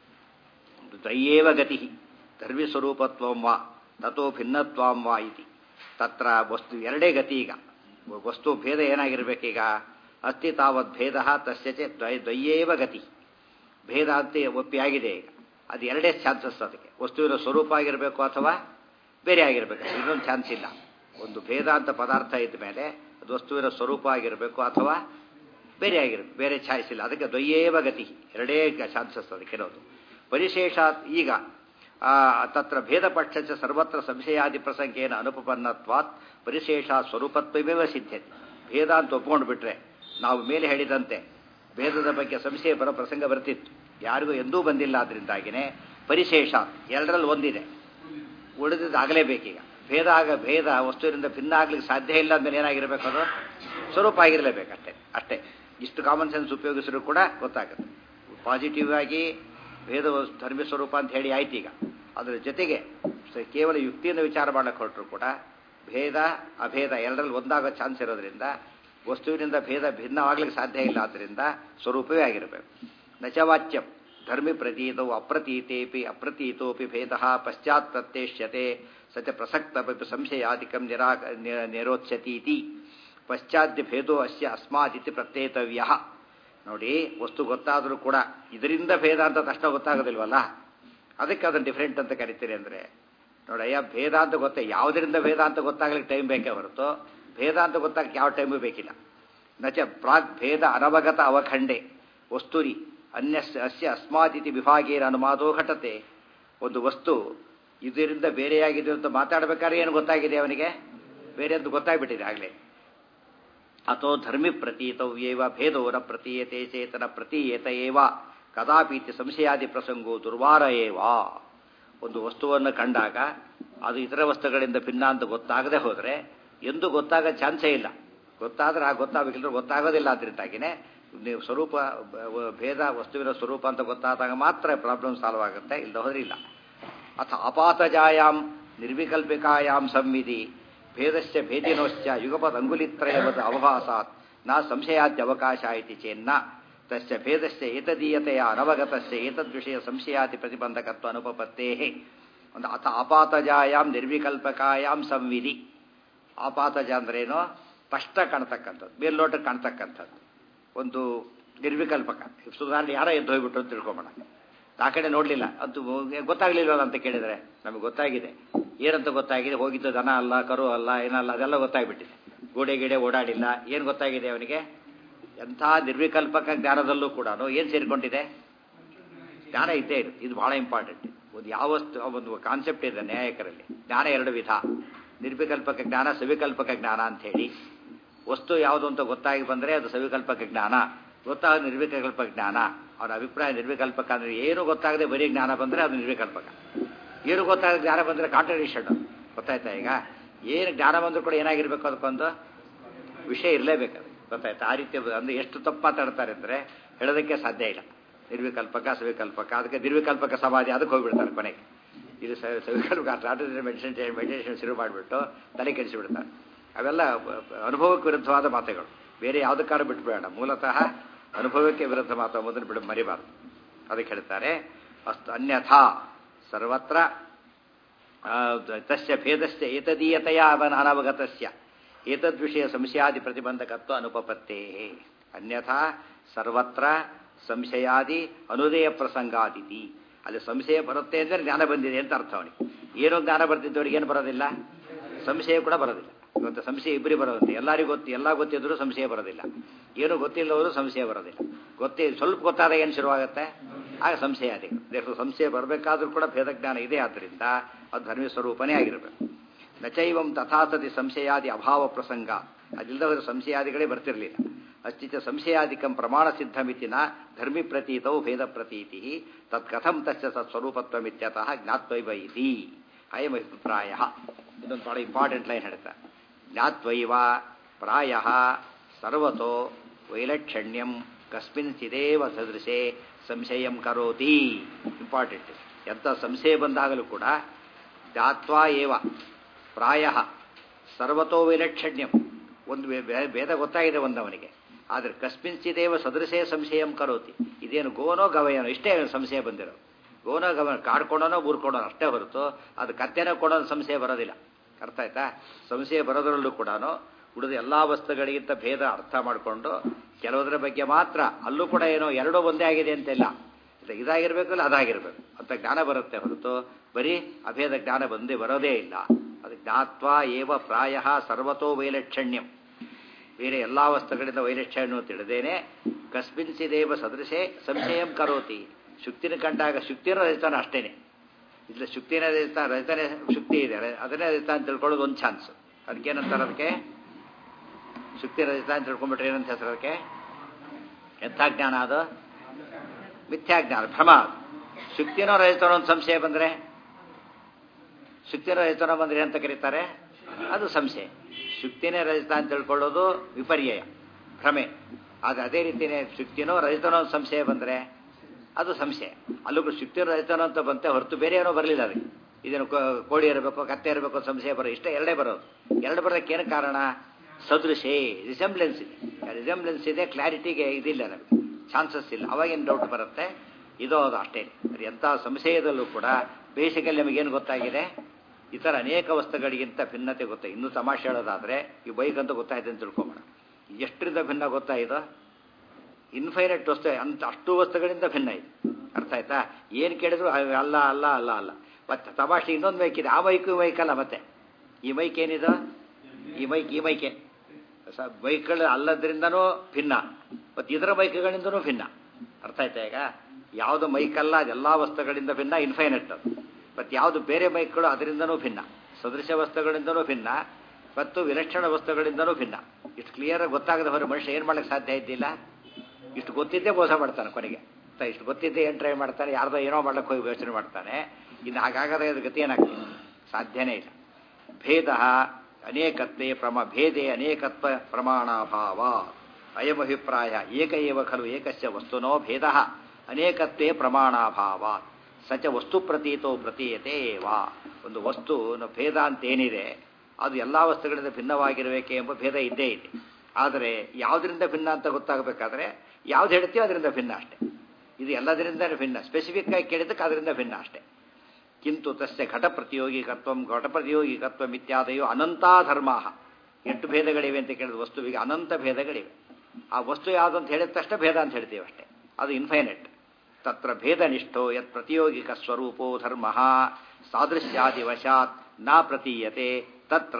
ದ್ವಯ್ಯೇವ ಗತಿ ಧರ್ಮಿ ಸ್ವರೂಪತ್ವಂ ವಾ ತಥೋ ಭಿನ್ನತ್ವಾಂ ವಾ ಇತಿ ತತ್ರ ವಸ್ತು ಎರಡೇ ಗತಿ ಈಗ ವಸ್ತು ಭೇದ ಏನಾಗಿರ್ಬೇಕೀಗ ಅಸ್ತಿ ತಾವತ್ ಭೇದ ತಸ್ಯ ಚ ದ್ವಯ ದ್ವಯ್ಯೇವ ಗತಿ ಭೇದ ಅಂತ ಒಪ್ಪಿಯಾಗಿದೆ ಈಗ ಅದು ಎರಡೇ ಚಾನ್ಸಸ್ ಅದಕ್ಕೆ ವಸ್ತುವಿನ ಸ್ವರೂಪ ಆಗಿರಬೇಕು ಅಥವಾ ಬೇರೆ ಆಗಿರಬೇಕು ಇನ್ನೊಂದು ಚಾನ್ಸ್ ಇಲ್ಲ ಒಂದು ಭೇದ ಅಂತ ಪದಾರ್ಥ ಇದ್ದ ಮೇಲೆ ಅದು ವಸ್ತುವಿನ ಸ್ವರೂಪ ಆಗಿರಬೇಕು ಅಥವಾ ಬೇರೆ ಆಗಿರಬೇಕು ಬೇರೆ ಚಾಯ್ಸ್ ಇಲ್ಲ ಅದಕ್ಕೆ ದ್ವಯ್ಯೇವ ಗತಿ ಎರಡೇ ಚಾನ್ಸಸ್ ಅದಕ್ಕಿರೋದು ಪರಿಶೇಷ ಈಗ ತತ್ರ ಭೇದ ಪಕ್ಷ ಸರ್ವತ್ರ ಸಂಶಯಾದಿ ಪ್ರಸಂಗೇನ ಅನುಪನ್ನತ್ವಾತ್ ಪರಿಶೇಷ ಸ್ವರೂಪತ್ವಮೇವ ಸಿದ್ಧತೆ ಭೇದ ಅಂತ ಒಪ್ಕೊಂಡು ಬಿಟ್ರೆ ನಾವು ಮೇಲೆ ಹೇಳಿದಂತೆ ಭೇದದ ಬಗ್ಗೆ ಸಂಶಯ ಬರೋ ಪ್ರಸಂಗ ಬರ್ತಿತ್ತು ಯಾರಿಗೂ ಎಂದೂ ಬಂದಿಲ್ಲ ಆದ್ರಿಂದಾಗಿನೇ ಪರಿಶೇಷ ಎರಡರಲ್ಲಿ ಒಂದಿದೆ ಉಳಿದಿದ್ದು ಆಗಲೇಬೇಕೀಗ ಭೇದ ಆಗ ಭೇದ ವಸ್ತುವಿನಿಂದ ಭಿನ್ನ ಆಗ್ಲಿಕ್ಕೆ ಸಾಧ್ಯ ಇಲ್ಲ ಅಂದ್ಮೇಲೆ ಏನಾಗಿರ್ಬೇಕು ಅದು ಸ್ವರೂಪ ಆಗಿರಲೇಬೇಕು ಅಷ್ಟೇ ಅಷ್ಟೇ ಇಷ್ಟು ಕಾಮನ್ ಸೆನ್ಸ್ ಉಪಯೋಗಿಸಿದ್ರು ಕೂಡ ಗೊತ್ತಾಗುತ್ತೆ ಪಾಸಿಟಿವ್ ಆಗಿ ಭೇದ ಧರ್ಮ ಸ್ವರೂಪ ಅಂತ ಹೇಳಿ ಆಯ್ತು ಈಗ ಅದರ ಜೊತೆಗೆ ಕೇವಲ ಯುಕ್ತಿಯನ್ನು ವಿಚಾರ ಮಾಡಕ್ಕೆ ಹೊರಟರು ಕೂಡ ಭೇದ ಅಭೇದ ಎರಡರಲ್ಲಿ ಒಂದಾಗೋ ಚಾನ್ಸ್ ಇರೋದ್ರಿಂದ ವಸ್ತುವಿನಿಂದ ಭೇದ ಭಿನ್ನವಾಗ್ಲಿಕ್ಕೆ ಸಾಧ್ಯ ಇಲ್ಲ ಆದ್ದರಿಂದ ಸ್ವರೂಪವೇ ಆಗಿರಬೇಕು ನಚವಾಚ್ಯಂ ಧರ್ಮಿ ಪ್ರತೀತವು ಅಪ್ರತೀತೇಪಿ ಅಪ್ರತೀತೋಪಿ ಭೇದ ಪಶ್ಚಾತ್ ಪ್ರತ್ಯೇಷ್ಯತೆ ಸತ್ಯ ಪ್ರಸಕ್ತ ಸಂಶಯಾಧಿಕಂ ನಿರಾ ನಿರೋತ್ಸತೀತಿ ಪಶ್ಚಾತ್ಯ ಭೇದೋ ಅಸ್ಯ ಅಸ್ಮಾದಿತಿ ಪ್ರತ್ಯೇತವ್ಯ ನೋಡಿ ವಸ್ತು ಗೊತ್ತಾದರೂ ಕೂಡ ಇದರಿಂದ ಭೇದ ಅಂತ ತಕ್ಷಣ ಗೊತ್ತಾಗೋದಿಲ್ವಲ್ಲ ಅದಕ್ಕೆ ಅದನ್ನು ಡಿಫ್ರೆಂಟ್ ಅಂತ ಕರಿತೀರಿ ಅಂದರೆ ನೋಡಯ್ಯ ಭೇದ ಅಂತ ಗೊತ್ತೇ ಯಾವುದರಿಂದ ಭೇದ ಅಂತ ಗೊತ್ತಾಗ್ಲಿಕ್ಕೆ ಟೈಮ್ ಬೇಕೇ ಹೊರತು ಭೇದ ಅಂತ ಗೊತ್ತಾಗಕ್ಕೆ ಯಾವ ಟೈಮು ಬೇಕಿಲ್ಲ ನಚ ಪ್ರಾಗ್ ಭೇದ ಅನವಗತ ಅವಖಂಡೆ ವಸ್ತುರಿ ಅನ್ಯ ಅಸ್ಯ ಅಸ್ಮಾದಿತಿ ವಿಭಾಗೇನ ಅನುಮಾದೋ ಘಟತೆ ಒಂದು ವಸ್ತು ಇದರಿಂದ ಬೇರೆಯಾಗಿದೆ ಅಂತ ಮಾತಾಡಬೇಕಾದ್ರೆ ಏನು ಗೊತ್ತಾಗಿದೆ ಅವನಿಗೆ ಬೇರೆ ಅಂತ ಗೊತ್ತಾಗ್ಬಿಟ್ಟಿದೆ ಆಗಲೇ ಅಥೋ ಧರ್ಮಿ ಪ್ರತೀತವ್ಯೇವ ಭೇದೋರ ಪ್ರತೀಯತೆ ಚೇತನ ಪ್ರತೀಯತ ಏವ ಕದಾಪೀತಿ ಸಂಶಯಾದಿ ಪ್ರಸಂಗೋ ದುರ್ವಾರ ಏವ ಒಂದು ವಸ್ತುವನ್ನು ಕಂಡಾಗ ಅದು ಇತರ ವಸ್ತುಗಳಿಂದ ಭಿನ್ನ ಅಂತ ಗೊತ್ತಾಗದೆ ಹೋದರೆ ಎಂದು ಗೊತ್ತಾಗ ಚಾನ್ಸೇ ಇಲ್ಲ ಗೊತ್ತಾದ್ರೆ ಆ ಗೊತ್ತಾಗಬೇಕಿಲ್ಲ ಗೊತ್ತಾಗೋದಿಲ್ಲ ಅದರಿಂದಾಗಿನೇ ನೀವು ಸ್ವರೂಪ ಭೇದ ವಸ್ತುವಿನ ಸ್ವರೂಪ ಅಂತ ಗೊತ್ತಾದಾಗ ಮಾತ್ರ ಪ್ರಾಬ್ಲಮ್ ಸಾಲ್ವ್ ಆಗುತ್ತೆ ಇಲ್ಲದ ಹೋದ್ರೆ ಇಲ್ಲ ಅಥ ಅಪಾತಜಾಯಾಮ್ ನಿರ್ವಿಕಲ್ಪಿಕಾಯಾಂ ಸಂವಿಧಿ ಭೇದಶ್ಚ ಭೇದಿನೋಶ್ಚ ಯುಗಪದ ಅಂಗುಲಿತ್ರಯವದ ಅವಭಾಸಾತ್ ನ ಸಂಶಯಾದ್ಯವಕಾಶ ಇತಿ ಚೇನ್ನ ತಶ್ಚ ಭೇದಶ್ಚ ಏತದೀಯತೆಯ ಅನವಗತಶ್ಚ ಏತದ್ವಿಷಯ ಸಂಶಯಾದಿ ಪ್ರತಿಬಂಧಕತ್ವ ಅನುಪಪತ್ತೇ ಒಂದು ಅಥ ಆಪಾತಜಾಯಾಮ್ ನಿರ್ವಿಕಲ್ಪಕಾಯಾಮ್ ಸಂವಿಧಿ ಆಪಾತಜ ಅಂದ್ರೇನು ಸ್ಪಷ್ಟ ಕಾಣ್ತಕ್ಕಂಥದ್ದು ಮೇಲ್ನೋಟಕ್ಕೆ ಕಾಣ್ತಕ್ಕಂಥದ್ದು ಒಂದು ನಿರ್ವಿಕಲ್ಪಕ ಸುಧಾರಣೆ ಯಾರೋ ಎದ್ದು ಹೋಗ್ಬಿಟ್ರು ಅಂತ ತಿಳ್ಕೊಂಬೋಣ ಆ ಕಡೆ ನೋಡಲಿಲ್ಲ ಅದು ಗೊತ್ತಾಗ್ಲಿಲ್ವಲ್ಲ ಅಂತ ಕೇಳಿದರೆ ನಮಗೆ ಗೊತ್ತಾಗಿದೆ ಏನಂತ ಗೊತ್ತಾಗಿದೆ ಹೋಗಿದ್ದು ದನ ಅಲ್ಲ ಕರು ಅಲ್ಲ ಏನಲ್ಲ ಅದೆಲ್ಲ ಗೊತ್ತಾಗ್ಬಿಟ್ಟಿದೆ ಗೋಡೆ ಗಿಡೆ ಓಡಾಡಿಲ್ಲ ಏನು ಗೊತ್ತಾಗಿದೆ ಅವನಿಗೆ ಎಂಥ ನಿರ್ವಿಕಲ್ಪಕ ಜ್ಞಾನದಲ್ಲೂ ಕೂಡ ಏನು ಸೇರಿಕೊಂಡಿದೆ ಜ್ಞಾನ ಇದ್ದೇ ಇರುತ್ತೆ ಇದು ಬಹಳ ಇಂಪಾರ್ಟೆಂಟ್ ಒಂದು ಯಾವ ಒಂದು ಕಾನ್ಸೆಪ್ಟ್ ಇದೆ ನ್ಯಾಯಕರಲ್ಲಿ ಜ್ಞಾನ ಎರಡು ವಿಧ ನಿರ್ವಿಕಲ್ಪಕ ಜ್ಞಾನ ಸವಿಕಲ್ಪಕ ಜ್ಞಾನ ಅಂತ ಹೇಳಿ ವಸ್ತು ಯಾವುದು ಅಂತ ಗೊತ್ತಾಗಿ ಬಂದರೆ ಅದು ಸವಿಕಲ್ಪಕ ಜ್ಞಾನ ಗೊತ್ತಾಗ ನಿರ್ವಿಕಲ್ಪ ಜ್ಞಾನ ಅವರ ಅಭಿಪ್ರಾಯ ನಿರ್ವಿಕಲ್ಪಕ ಅಂದರೆ ಏನು ಗೊತ್ತಾಗದೆ ಬರೀ ಜ್ಞಾನ ಬಂದರೆ ಅದು ನಿರ್ವಿಕಲ್ಪಕ ಏನು ಗೊತ್ತಾಗದೆ ಜ್ಞಾನ ಬಂದರೆ ಕಾಂಟ್ರಡಿಕ್ಷನ್ ಗೊತ್ತಾಯ್ತಾ ಈಗ ಏನು ಜ್ಞಾನ ಬಂದರೂ ಕೂಡ ಏನಾಗಿರ್ಬೇಕು ಅದಕ್ಕೊಂದು ವಿಷಯ ಇರಲೇಬೇಕು ಗೊತ್ತಾಯ್ತಾ ಆ ರೀತಿ ಅಂದರೆ ಎಷ್ಟು ತಪ್ಪು ಮಾತಾಡ್ತಾರೆ ಅಂದರೆ ಹೇಳೋದಕ್ಕೆ ಸಾಧ್ಯ ಇಲ್ಲ ನಿರ್ವಿಕಲ್ಪಕ ಸವಿಕಲ್ಪಕ ಅದಕ್ಕೆ ನಿರ್ವಿಕಲ್ಪಕ ಸಮಾಧಿ ಅದಕ್ಕೆ ಹೋಗ್ಬಿಡ್ತಾರೆ ಕೊನೆಗೆ ಇದು ಸವಿಕಲ್ಪಕ ಆರ್ಟಿಫಿಷಿಯಲ್ ಮೆಡಿಸಿನ್ ಮೆಡಿಟೇಷನ್ ಶುರು ಮಾಡಿಬಿಟ್ಟು ತಲೆ ಕೆಡಿಸಿಬಿಡ್ತಾರೆ ಅವೆಲ್ಲ ಅನುಭವಕ್ಕೆ ವಿರುದ್ಧವಾದ ಮಾತುಗಳು ಬೇರೆ ಯಾವುದಕ್ಕಾರ ಬಿಟ್ಬೇಡ ಮೂಲತಃ ಅನುಭವಕ್ಕೆ ವಿರುದ್ಧ ಮಾತು ಮೊದಲು ಬಿಡ ಮರಿಬಾರ್ದು ಅದಕ್ಕೆ ಹೇಳ್ತಾರೆ ಅಸ್ತು ಅನ್ಯಥಾ ಸರ್ವತ್ರ ತಸ್ಯ ಭೇದಸ್ಯ ಏತದೀಯತೆಯ ಅವನ ಅನವಗತಸ್ಯ ಏತದ್ವಿಷಯ ಸಂಶಯಾದಿ ಪ್ರತಿಬಂಧಕತ್ವ ಅನುಪಪತ್ತೇ ಅನ್ಯಥಾ ಸರ್ವತ್ರ ಸಂಶಯಾದಿ ಅನುದಯ ಪ್ರಸಂಗಾದಿತಿ ಅಲ್ಲಿ ಸಂಶಯ ಬರುತ್ತೆ ಅಂದರೆ ಜ್ಞಾನ ಬಂದಿದೆ ಅಂತ ಅರ್ಥ ಅವನಿಗೆ ಏನೋ ಜ್ಞಾನ ಬರ್ತಿದ್ದವರಿಗೆ ಏನು ಬರೋದಿಲ್ಲ ಸಂಶಯ ಕೂಡ ಬರೋದಿಲ್ಲ ಇವತ್ತು ಸಂಶಯ ಇಬ್ಬರಿ ಬರೋದಿಲ್ಲ ಎಲ್ಲರಿಗೂ ಗೊತ್ತಿ ಎಲ್ಲ ಗೊತ್ತಿದ್ರು ಸಂಶಯ ಬರೋದಿಲ್ಲ ಏನು ಗೊತ್ತಿಲ್ಲವರು ಸಂಶಯ ಬರೋದಿಲ್ಲ ಗೊತ್ತಿ ಸ್ವಲ್ಪ ಗೊತ್ತಾದ ಏನು ಶುರುವಾಗುತ್ತೆ ಆಗ ಸಂಶಯ ಅದೇ ದೇಶ ಸಂಶಯ ಬರಬೇಕಾದ್ರೂ ಕೂಡ ಭೇದಜ್ಞಾನ ಇದೆ ಆದ್ದರಿಂದ ಅದು ಧರ್ಮ ಸ್ವರೂಪನೇ ಆಗಿರಬೇಕು ನಚೈವಂ ತಥಾಸತಿ ಸಂಶಯಾದಿ ಅಭಾವ ಪ್ರಸಂಗ ಅದಿಲ್ಲದ ಸಂಶಯಾದಿಗಳೇ ಬರ್ತಿರಲಿಲ್ಲ ಅಸ್ತಿ ಚ ಸಂಶಯಾಧಿಕಂ ಪ್ರಮಾಣ ಸಿದ್ಧಮಿತಿ ನ ಧರ್ಮಿ ಪ್ರತೀತೌ ಭೇದ ಪ್ರತೀತಿ ತತ್ಕಥಂ ತಸ್ಯ ಸತ್ಸ್ವರೂಪತ್ವಮಿತ್ಯತಃ ಜ್ಞಾತ್ವೈವ ಇತಿ ಅಯಂ ಅಭಿಪ್ರಾಯ ಇದೊಂದು ಬಹಳ ಇಂಪಾರ್ಟೆಂಟ್ ಲೈನ್ ಹೇಳ್ತಾರೆ ಜ್ಞಾತ್ವೈವ ಪ್ರಾಯ ಸರ್ವತೋ ವೈಲಕ್ಷಣ್ಯಂ ಕಸ್ಮಿನ್ಚಿದೇವ ಸದೃಶೆ ಸಂಶಯಂ ಕರೋತಿ ಇಂಪಾರ್ಟೆಂಟ್ ಎಂಥ ಸಂಶಯ ಬಂದಾಗಲೂ ಕೂಡ ಜ್ಞಾತ್ವಾ ಏವ ಪ್ರಾಯ ಸರ್ವತೋ ವೈಲಕ್ಷಣ್ಯಂ ಒಂದು ಭೇದ ಗೊತ್ತಾಗಿದೆ ಒಂದವನಿಗೆ ಆದರೆ ಕಸ್ಮಿನ್ಚಿದೇವ ಸದೃಶೇ ಸಂಶಯಂ ಕರೋತಿ ಇದೇನು ಗೋನೋ ಗವಯನೋ ಇಷ್ಟೇ ಸಂಶಯ ಬಂದಿರೋದು ಗೋನೋ ಗವನ ಕಾಡ್ಕೊಡೋನೋ ಊರ್ಕೊಡೋನೋ ಅಷ್ಟೇ ಹೊರತು ಅದು ಕತ್ತೆನೋ ಕೊಡೋನು ಸಂಶಯ ಬರೋದಿಲ್ಲ ಅರ್ಥ ಆಯ್ತಾ ಸಂಶಯ ಬರೋದ್ರಲ್ಲೂ ಕೂಡ ಉಳಿದ ಎಲ್ಲ ವಸ್ತುಗಳಿಗಿಂತ ಭೇದ ಅರ್ಥ ಮಾಡಿಕೊಂಡು ಕೆಲವುದರ ಬಗ್ಗೆ ಮಾತ್ರ ಅಲ್ಲೂ ಕೂಡ ಏನೋ ಎರಡೂ ಒಂದೇ ಆಗಿದೆ ಅಂತಿಲ್ಲ ಇದಾಗಿರ್ಬೇಕಲ್ಲ ಅದಾಗಿರ್ಬೇಕು ಅಂತ ಜ್ಞಾನ ಬರುತ್ತೆ ಹೊರತು ಬರೀ ಅಭೇದ ಜ್ಞಾನ ಬಂದೇ ಬರೋದೇ ಇಲ್ಲ ಅದು ಜ್ಞಾತ್ವ ಏವ ಪ್ರಾಯ ಸರ್ವತೋ ವೈಲಕ್ಷಣ್ಯಂ ಬೇರೆ ಎಲ್ಲ ವಸ್ತುಗಳಿಂದ ವೈಲಕ್ಷಣ್ಯ ತಿಳಿದೇನೆ ಕಸ್ಮಿನ್ಸಿದೇವ ಸದೃಶೆ ಸಂಶಯಂ ಕರೋತಿ ಶುಕ್ತಿನ ಕಂಡಾಗ ಶುಕ್ತಿನ ರಚಿತಾನ ಅಷ್ಟೇನೆ ಇಲ್ಲ ಶುಕ್ತಿನ ರಚಿತ ರಚಿತನೇ ಶುಕ್ತಿ ಇದೆ ಅದನ್ನೇ ರಚಿತ ಅಂತ ತಿಳ್ಕೊಳ್ಳೋದು ಒಂದು ಚಾನ್ಸ್ ಅದಕ್ಕೇನಂತಾರೆ ಅದಕ್ಕೆ ಶುಕ್ತಿ ರಚಿತ ಅಂತ ತಿಳ್ಕೊಂಡ್ಬಿಟ್ರೆ ಏನಂತ ಹೆಸರು ಅದಕ್ಕೆ ಎಂಥ ಜ್ಞಾನ ಅದು ಮಿಥ್ಯಾಜ್ಞಾನ ಭ್ರಮ ಅದು ಶುಕ್ತಿನೋ ರಚಿತನೋ ಒಂದು ಸಂಶಯ ಬಂದರೆ ಶುಕ್ತಿನೋ ರಚಿತನೋ ಬಂದರೆ ಅಂತ ಕರೀತಾರೆ ಅದು ಸಂಶಯ ಶುಕ್ತಿನೇ ರಚಿತ ಅಂತ ತಿಳ್ಕೊಳ್ಳೋದು ವಿಪರ್ಯಯ ಭ್ರಮೆ ಆದರೆ ಅದೇ ರೀತಿಯೇ ಶುಕ್ತಿನೋ ರಚಿತನೋ ಒಂದು ಸಂಶಯ ಬಂದರೆ ಅದು ಸಂಶಯ ಅಲ್ಲೂ ಕೂಡ ಶುಕ್ತಿನೋ ರಚಿತನೋ ಅಂತ ಬಂತೆ ಹೊರತು ಬೇರೆ ಏನೋ ಬರಲಿಲ್ಲ ಅದಕ್ಕೆ ಇದೇನು ಕೋಳಿ ಇರಬೇಕು ಕತ್ತೆ ಇರಬೇಕು ಸಂಶಯ ಬರೋ ಇಷ್ಟೇ ಎರಡೇ ಬರೋದು ಎರಡು ಬರೋದಕ್ಕೆ ಏನು ಕಾರಣ ಸದೃಶೇ ರಿಸೆಂಬ್ಲೆನ್ಸ್ ಇದೆ ರಿಸೆಂಬ್ಲೆನ್ಸ್ ಇದೆ ಕ್ಲಾರಿಟಿಗೆ ಇದಿಲ್ಲ ನಮಗೆ ಚಾನ್ಸಸ್ ಇಲ್ಲ ಅವಾಗೇನು ಡೌಟ್ ಬರುತ್ತೆ ಇದು ಅದು ಅಷ್ಟೇ ಅದು ಎಂಥ ಸಂಶಯದಲ್ಲೂ ಕೂಡ ಬೇಸಿಕಲ್ಲಿ ನಮಗೇನು ಗೊತ್ತಾಗಿದೆ ಇತರ ಅನೇಕ ವಸ್ತುಗಳಿಗಿಂತ ಭಿನ್ನತೆ ಗೊತ್ತಾಗಿದೆ ಇನ್ನೂ ತಮಾಷೆ ಹೇಳೋದಾದರೆ ಈ ಬೈಕ್ ಅಂತ ಗೊತ್ತಾಯ್ತು ಅಂತ ತಿಳ್ಕೊಬೇಡ ಎಷ್ಟರಿಂದ ಭಿನ್ನ ಗೊತ್ತಾಯಿತು ಇನ್ಫೈನೈಟ್ ವಸ್ತು ಅಂತ ಅಷ್ಟು ವಸ್ತುಗಳಿಂದ ಭಿನ್ನ ಇದೆ ಅರ್ಥ ಆಯ್ತಾ ಏನು ಕೇಳಿದ್ರು ಅಲ್ಲ ಅಲ್ಲ ಅಲ್ಲ ಅಲ್ಲ ಮತ್ತೆ ತಮಾಷೆ ಇನ್ನೊಂದು ಬೈಕ್ ಇದೆ ಆ ಬೈಕು ಈ ಬೈಕ್ ಅಲ್ಲ ಮತ್ತೆ ಈ ಬೈಕ್ ಏನಿದು ಈ ಬೈಕ್ ಈ ಬೈಕೆ ಬೈಕ್ಗಳು ಅಲ್ಲದ್ರಿಂದನೂ ಭಿನ್ನ ಮತ್ತು ಇದರ ಬೈಕ್ಗಳಿಂದನೂ ಭಿನ್ನ ಅರ್ಥ ಆಯ್ತಾ ಈಗ ಯಾವುದು ಬೈಕಲ್ಲ ಅದೆಲ್ಲ ವಸ್ತುಗಳಿಂದ ಭಿನ್ನ ಇನ್ಫೈನಟ್ ಅದು ಮತ್ತು ಯಾವುದು ಬೇರೆ ಬೈಕ್ಗಳು ಅದರಿಂದನೂ ಭಿನ್ನ ಸದೃಶ ವಸ್ತುಗಳಿಂದನೂ ಭಿನ್ನ ಮತ್ತು ವಿಲಕ್ಷಣ ವಸ್ತುಗಳಿಂದನೂ ಭಿನ್ನ ಇಷ್ಟು ಕ್ಲಿಯರಾಗಿ ಗೊತ್ತಾಗದ ಹೊರ ಮನುಷ್ಯ ಏನು ಮಾಡಕ್ಕೆ ಸಾಧ್ಯ ಇದ್ದಿಲ್ಲ ಇಷ್ಟು ಗೊತ್ತಿದ್ದೇ ಮೋಸ ಮಾಡ್ತಾನೆ ಕೊನೆಗೆ ಇಷ್ಟು ಗೊತ್ತಿದ್ದೇ ಏನು ಟ್ರೈ ಮಾಡ್ತಾನೆ ಯಾರ್ದೋ ಏನೋ ಮಾಡ್ಲಿಕ್ಕೆ ಹೋಗಿ ಯೋಚನೆ ಮಾಡ್ತಾನೆ ಇನ್ನು ಹಾಗಾಗದ ಗತಿ ಏನಾಗ್ತದೆ ಸಾಧ್ಯನೇ ಇಲ್ಲ ಭೇದ ಅನೇಕತ್ವೇ ಪ್ರಮ ಭೇದೆ ಅನೇಕತ್ವ ಪ್ರಮಾಣಾಭಾವ ಅಯಮಭಿಪ್ರಾಯ ಏಕ ಏವ ಖಲು ಏಕಸ್ಯ ವಸ್ತುನೋ ಭೇದ ಅನೇಕತ್ವೇ ಪ್ರಮಾಣಾಭಾವ ಸಚ ವಸ್ತು ಪ್ರತೀತೋ ಪ್ರತೀಯತೆ ವಾ ಒಂದು ವಸ್ತು ಭೇದ ಅಂತ ಏನಿದೆ ಅದು ಎಲ್ಲ ವಸ್ತುಗಳಿಂದ ಭಿನ್ನವಾಗಿರಬೇಕೆ ಎಂಬ ಭೇದ ಇದ್ದೇ ಇದೆ ಆದರೆ ಯಾವುದರಿಂದ ಭಿನ್ನ ಅಂತ ಗೊತ್ತಾಗಬೇಕಾದ್ರೆ ಯಾವ್ದು ಹೇಳ್ತೀವೋ ಅದರಿಂದ ಭಿನ್ನ ಅಷ್ಟೇ ಇದು ಎಲ್ಲದರಿಂದ ಭಿನ್ನ ಸ್ಪೆಸಿಫಿಕ್ ಆಗಿ ಕೇಳಿದ್ದಕ್ಕೆ ಅದರಿಂದ ಭಿನ್ನ ಅಷ್ಟೇ ಕಿಂತು ತಸ್ಯ ಘಟ ಪ್ರತಿಯೋಗಿಕತ್ವ ಘಟ ಪ್ರತಿಯೋಗಿಕತ್ವ ಇತ್ಯಾದಯೋ ಅನಂತಾ ಧರ್ಮ ಎಂಟು ಭೇದಗಳಿವೆ ಅಂತ ಕೇಳಿದ ವಸ್ತುವಿಗೆ ಅನಂತ ಭೇದಗಳಿವೆ ಆ ವಸ್ತು ಯಾವುದು ಅಂತ ಹೇಳಿದ ತಕ್ಷಣ ಭೇದ ಅಂತ ಹೇಳ್ತೀವಿ ಅಷ್ಟೇ ಅದು ಇನ್ಫೈನೆಟ್ ತತ್ರ ಭೇದನಿಷ್ಠೋ ಯತ್ ಪ್ರತಿಯೋಗಿಕ ಸ್ವರೂಪೋ ಧರ್ಮ ಸಾದೃಶ್ಯಾದಿವಶಾತ್ ನ ಪ್ರತೀಯತೆ ತತ್ರ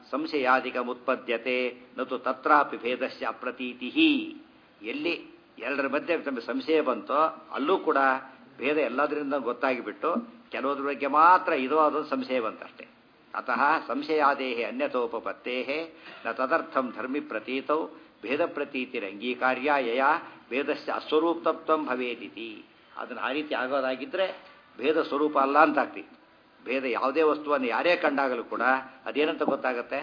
ಸಂಶಯಾದಿಕಮುತ್ಪದ್ಯತೆ ನತು ತತ್ರಾಪಿ ಭೇದಸ್ಯ ಅಪ್ರತೀತಿ ಎಲ್ಲಿ ಎರಡರ ಮಧ್ಯೆ ತಮ್ಮ ಸಂಶಯ ಬಂತೋ ಅಲ್ಲೂ ಕೂಡ ಭೇದ ಎಲ್ಲದರಿಂದ ಗೊತ್ತಾಗಿಬಿಟ್ಟು ಕೆಲವುದ್ರ ಬಗ್ಗೆ ಮಾತ್ರ ಇದೋ ಅದೊಂದು ಸಂಶಯ ಬಂತಷ್ಟೇ ಅತಃ ಸಂಶಯಾದೇಹೆ ಅನ್ಯತೋಪತ್ತೇಹೆ ನ ತದರ್ಥಂ ಧರ್ಮಿ ಪ್ರತೀತೌ ಭೇದ ಪ್ರತೀತಿರಂಗೀಕಾರ್ಯ ಯಯ ಭೇದಸ್ಯ ಅಸ್ವರೂಪತತ್ವ ಭವೇದಿತಿ ಅದನ್ನು ಆ ರೀತಿ ಆಗೋದಾಗಿದ್ದರೆ ಭೇದ ಸ್ವರೂಪ ಅಲ್ಲ ಅಂತ ಆಗ್ತಿತ್ತು ಭೇದ ಯಾವುದೇ ವಸ್ತುವನ್ನು ಯಾರೇ ಕಂಡಾಗಲೂ ಕೂಡ ಅದೇನಂತ ಗೊತ್ತಾಗುತ್ತೆ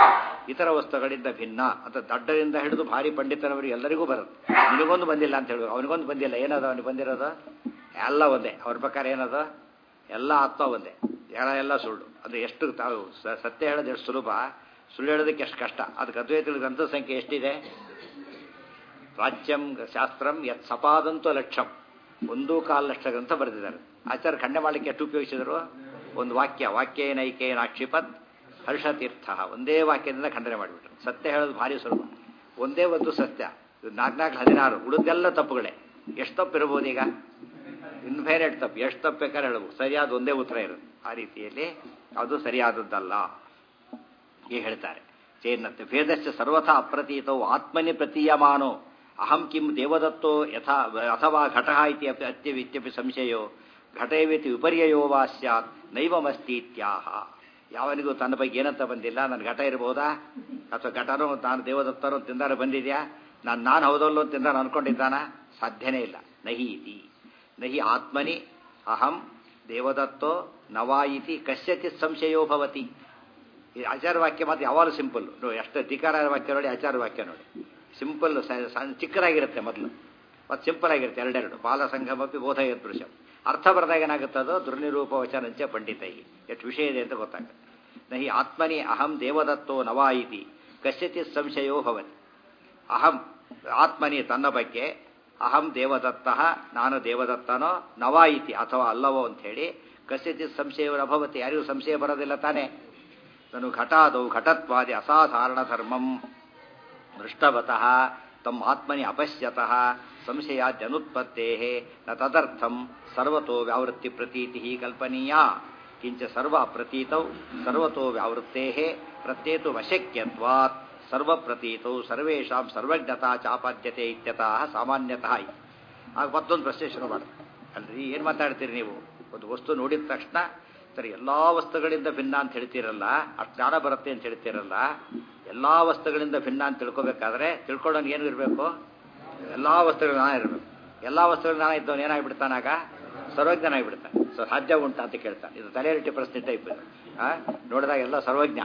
ಇತರ ವಸ್ತುಗಳಿಂದ ಭಿನ್ನ ಅಂತ ದಡ್ಡರಿಂದ ಹಿಡಿದು ಭಾರಿ ಪಂಡಿತನವರಿಗೆ ಎಲ್ಲರಿಗೂ ಬರುತ್ತೆ ನಿನಗೊಂದು ಬಂದಿಲ್ಲ ಅಂತ ಹೇಳುವ ಅವನಿಗೊಂದು ಬಂದಿಲ್ಲ ಏನದು ಅವನಿಗೆ ಬಂದಿರೋದು ಎಲ್ಲ ಒಂದೇ ಅವ್ರ ಪ್ರಕಾರ ಏನದು ಎಲ್ಲ ಆತ್ಮ ಒಂದೇ ಎಲ್ಲ ಎಲ್ಲ ಸುಳ್ಳು ಅದು ಎಷ್ಟು ತಾವು ಸತ್ಯ ಹೇಳೋದು ಎಷ್ಟು ಸುಲಭ ಸುಳ್ಳು ಹೇಳೋದಕ್ಕೆ ಎಷ್ಟು ಕಷ್ಟ ಅದಕ್ಕೆ ಅದ್ವೈತದ ಗ್ರಂಥ ಸಂಖ್ಯೆ ಎಷ್ಟಿದೆ ಪ್ರಾಚ್ಯಂ ಶಾಸ್ತ್ರಂ ಯತ್ ಸಪಾದಂತೋ ಲಕ್ಷಂ ಒಂದು ಕಾಲು ಲಕ್ಷ ಗ್ರಂಥ ಬರೆದಿದ್ದಾರೆ ಆಚಾರ್ಯ ಖಂಡ ಮಾಡಲಿಕ್ಕೆ ಎಷ್ಟು ಉಪಯೋಗಿಸಿದರು ಒಂದು ವಾಕ್ಯ ವಾಕ್ಯೇನೈಕೇನ ಆಕ್ಷಿಪತ್ ಹರ್ಷತೀರ್ಥ ಒಂದೇ ವಾಕ್ಯದಿಂದ ಖಂಡನೆ ಮಾಡಿಬಿಟ್ರು ಸತ್ಯ ಹೇಳೋದು ಭಾರಿ ಸುಲಭ ಒಂದೇ ಒಂದು ಸತ್ಯ ನಾಲ್ಕು ನಾಲ್ಕು ಹದಿನಾರು ಉಳಿದೆಲ್ಲ ತಪ್ಪುಗಳೇ ಎಷ್ಟು ತಪ್ಪು ಇರ್ಬೋದು ಈಗ ಇನ್ಫೈನೈಟ್ ತಪ್ಪು ಎಷ್ಟು ತಪ್ಪು ಬೇಕಾದ್ರೆ ಹೇಳ್ಬೋದು ಸರಿಯಾದ ಒಂದೇ ಉತ್ತರ ಇರುತ್ತೆ ಆ ರೀತಿಯಲ್ಲಿ ಅದು ಸರಿಯಾದದ್ದಲ್ಲ ಹೀಗೆ ಹೇಳ್ತಾರೆ ಚೇನ್ನತ್ತೆ ಭೇದಶ್ಚ ಸರ್ವಥಾ ಅಪ್ರತೀತವು ಆತ್ಮನಿ ಪ್ರತೀಯಮಾನೋ ಅಹಂ ಕಿಂ ದೇವದತ್ತೋ ಯಥಾ ಅಥವಾ ಘಟ ಇತಿ ಅತ್ಯ ಇತ್ಯಪಿ ಸಂಶಯೋ ಘಟೇವಿತಿ ವಿಪರ್ಯಯೋ ವಾ ಸ್ಯಾತ್ ನೈವಮಸ್ತೀತ್ಯಾಹ ಯಾವನಿಗೂ ತನ್ನ ಬಗ್ಗೆ ಏನಂತ ಬಂದಿಲ್ಲ ನನ್ನ ಘಟ ಇರಬಹುದಾ ಅಥವಾ ಘಟನೋ ತಾನು ದೇವದತ್ತನೋ ತಿಂದಾರ ಬಂದಿದೆಯಾ ನಾನು ನಾನು ಹೌದಲ್ಲೋ ಅಂತ ನಾನು ಅನ್ಕೊಂಡಿದ್ದಾನ ಸಾಧ್ಯನೇ ಇಲ್ಲ ನಹಿ ಇತಿ ನಹಿ ಆತ್ಮನಿ ಅಹಂ ದೇವದತ್ತೋ ನವಾಯಿತಿ ಕಶ್ಯಚಿತ್ ಸಂಶಯೋ ಭವತಿ ಈ ಆಚಾರ ವಾಕ್ಯ ಮಾತ್ರ ಯಾವಾಗಲೂ ಸಿಂಪಲ್ ನೋಡಿ ಎಷ್ಟು ಧಿಕಾರ ವಾಕ್ಯ ನೋಡಿ ಆಚಾರ ವಾಕ್ಯ ನೋಡಿ ಸಿಂಪಲ್ ಚಿಕ್ಕದಾಗಿರುತ್ತೆ ಮೊದಲು ಮತ್ತು ಸಿಂಪಲ್ ಆಗಿರುತ್ತೆ ಎರಡೆರಡು ಬಾಲ ಸಂಗಮಪಿ ಬೋಧ ದೃಶ್ಯ ಅರ್ಥ ಬರೆದಾಗ ಏನಾಗುತ್ತೆ ಅದು ದುರ್ನಿರೂಪ ವಚನಂಚ ಪಂಡಿತೈ ಎಷ್ಟು ವಿಷಯ ಇದೆ ಅಂತ ಗೊತ್ತಾಗುತ್ತೆ ನಹಿ ಆತ್ಮನಿ ಅಹಂ ದೇವದತ್ತೋ ನವಾಯಿತಿ ಕಶ್ಯಚಿತ್ ಸಂಶಯೋ ಭವತಿ ಅಹಂ ಆತ್ಮನಿ ತನ್ನ ಬಗ್ಗೆ ಅಹಂ ದೇವದತ್ತ ನಾನು ದೇವದತ್ತನೋ ನವಾಯಿತಿ ಅಥವಾ ಅಲ್ಲವೋ ಅಂತ ಹೇಳಿ ಕಶ್ಯಚಿತ್ ಸಂಶಯವರ ಭವತಿ ಯಾರಿಗೂ ಸಂಶಯ ಬರೋದಿಲ್ಲ ತಾನೇ ನಾನು ಘಟಾದೌ ಘಟತ್ವಾದಿ ಅಸಾಧಾರಣ ಧರ್ಮಂ ದೃಷ್ಟವತಃ ತಮ್ಮ ಆತ್ಮನಿ ಅಪಶ್ಯತಃ ಸಂಶಯಾದ್ಯನುತ್ಪತ್ತೇ ನ ತದರ್ಥಂ ಸರ್ವತೋ ವ್ಯಾವೃತ್ತಿ ಪ್ರತೀತಿ ಕಲ್ಪನೀಯ ಕಿಂಚ ಸರ್ವ ಪ್ರತೀತೌ ಸರ್ವತೋ ವ್ಯಾವೃತ್ತೇ ಪ್ರತ್ಯೇತು ಅಶಕ್ಯತ್ವಾತ್ ಸರ್ವಪ್ರತೀತೌ ಸರ್ವೇಷಾಂ ಸರ್ವಜ್ಞತಾ ಚಾಪಾದ್ಯತೆ ಇತ್ಯತಃ ಸಾಮಾನ್ಯತಃ ಆಗ ಮತ್ತೊಂದು ಪ್ರಶ್ನೆ ಶುರು ಮಾಡಿ ಅಲ್ರಿ ಏನು ಮಾತಾಡ್ತೀರಿ ನೀವು ಒಂದು ವಸ್ತು ನೋಡಿದ ತಕ್ಷಣ ಸರಿ ಎಲ್ಲ ವಸ್ತುಗಳಿಂದ ಭಿನ್ನ ಅಂತ ಹೇಳ್ತೀರಲ್ಲ ಅಷ್ಟು ಜ್ಞಾನ ಬರುತ್ತೆ ಅಂತ ಹೇಳ್ತೀರಲ್ಲ ಎಲ್ಲ ವಸ್ತುಗಳಿಂದ ಭಿನ್ನ ಅಂತ ತಿಳ್ಕೊಬೇಕಾದ್ರೆ ತಿಳ್ಕೊಳ್ಳೋನ್ ಏನು ಇರಬೇಕು ಎಲ್ಲ ವಸ್ತುಗಳು ನಾನ ಇರಬೇಕು ಎಲ್ಲ ವಸ್ತುಗಳು ನಾನ ಇದ್ದವನು ಏನಾಗ್ಬಿಡ್ತಾನಾಗ ಸರ್ವಜ್ಞನಾಗಿಬಿಡ್ತಾನೆ ಸೊ ಸಾಧ್ಯ ಉಂಟಾ ಅಂತ ಕೇಳ್ತಾನೆ ಇದು ತಲೆಯರಿಟಿ ಪ್ರಶ್ನೆ ಟೈಪ್ ಇದು ಆ ನೋಡಿದಾಗ ಎಲ್ಲ ಸರ್ವಜ್ಞ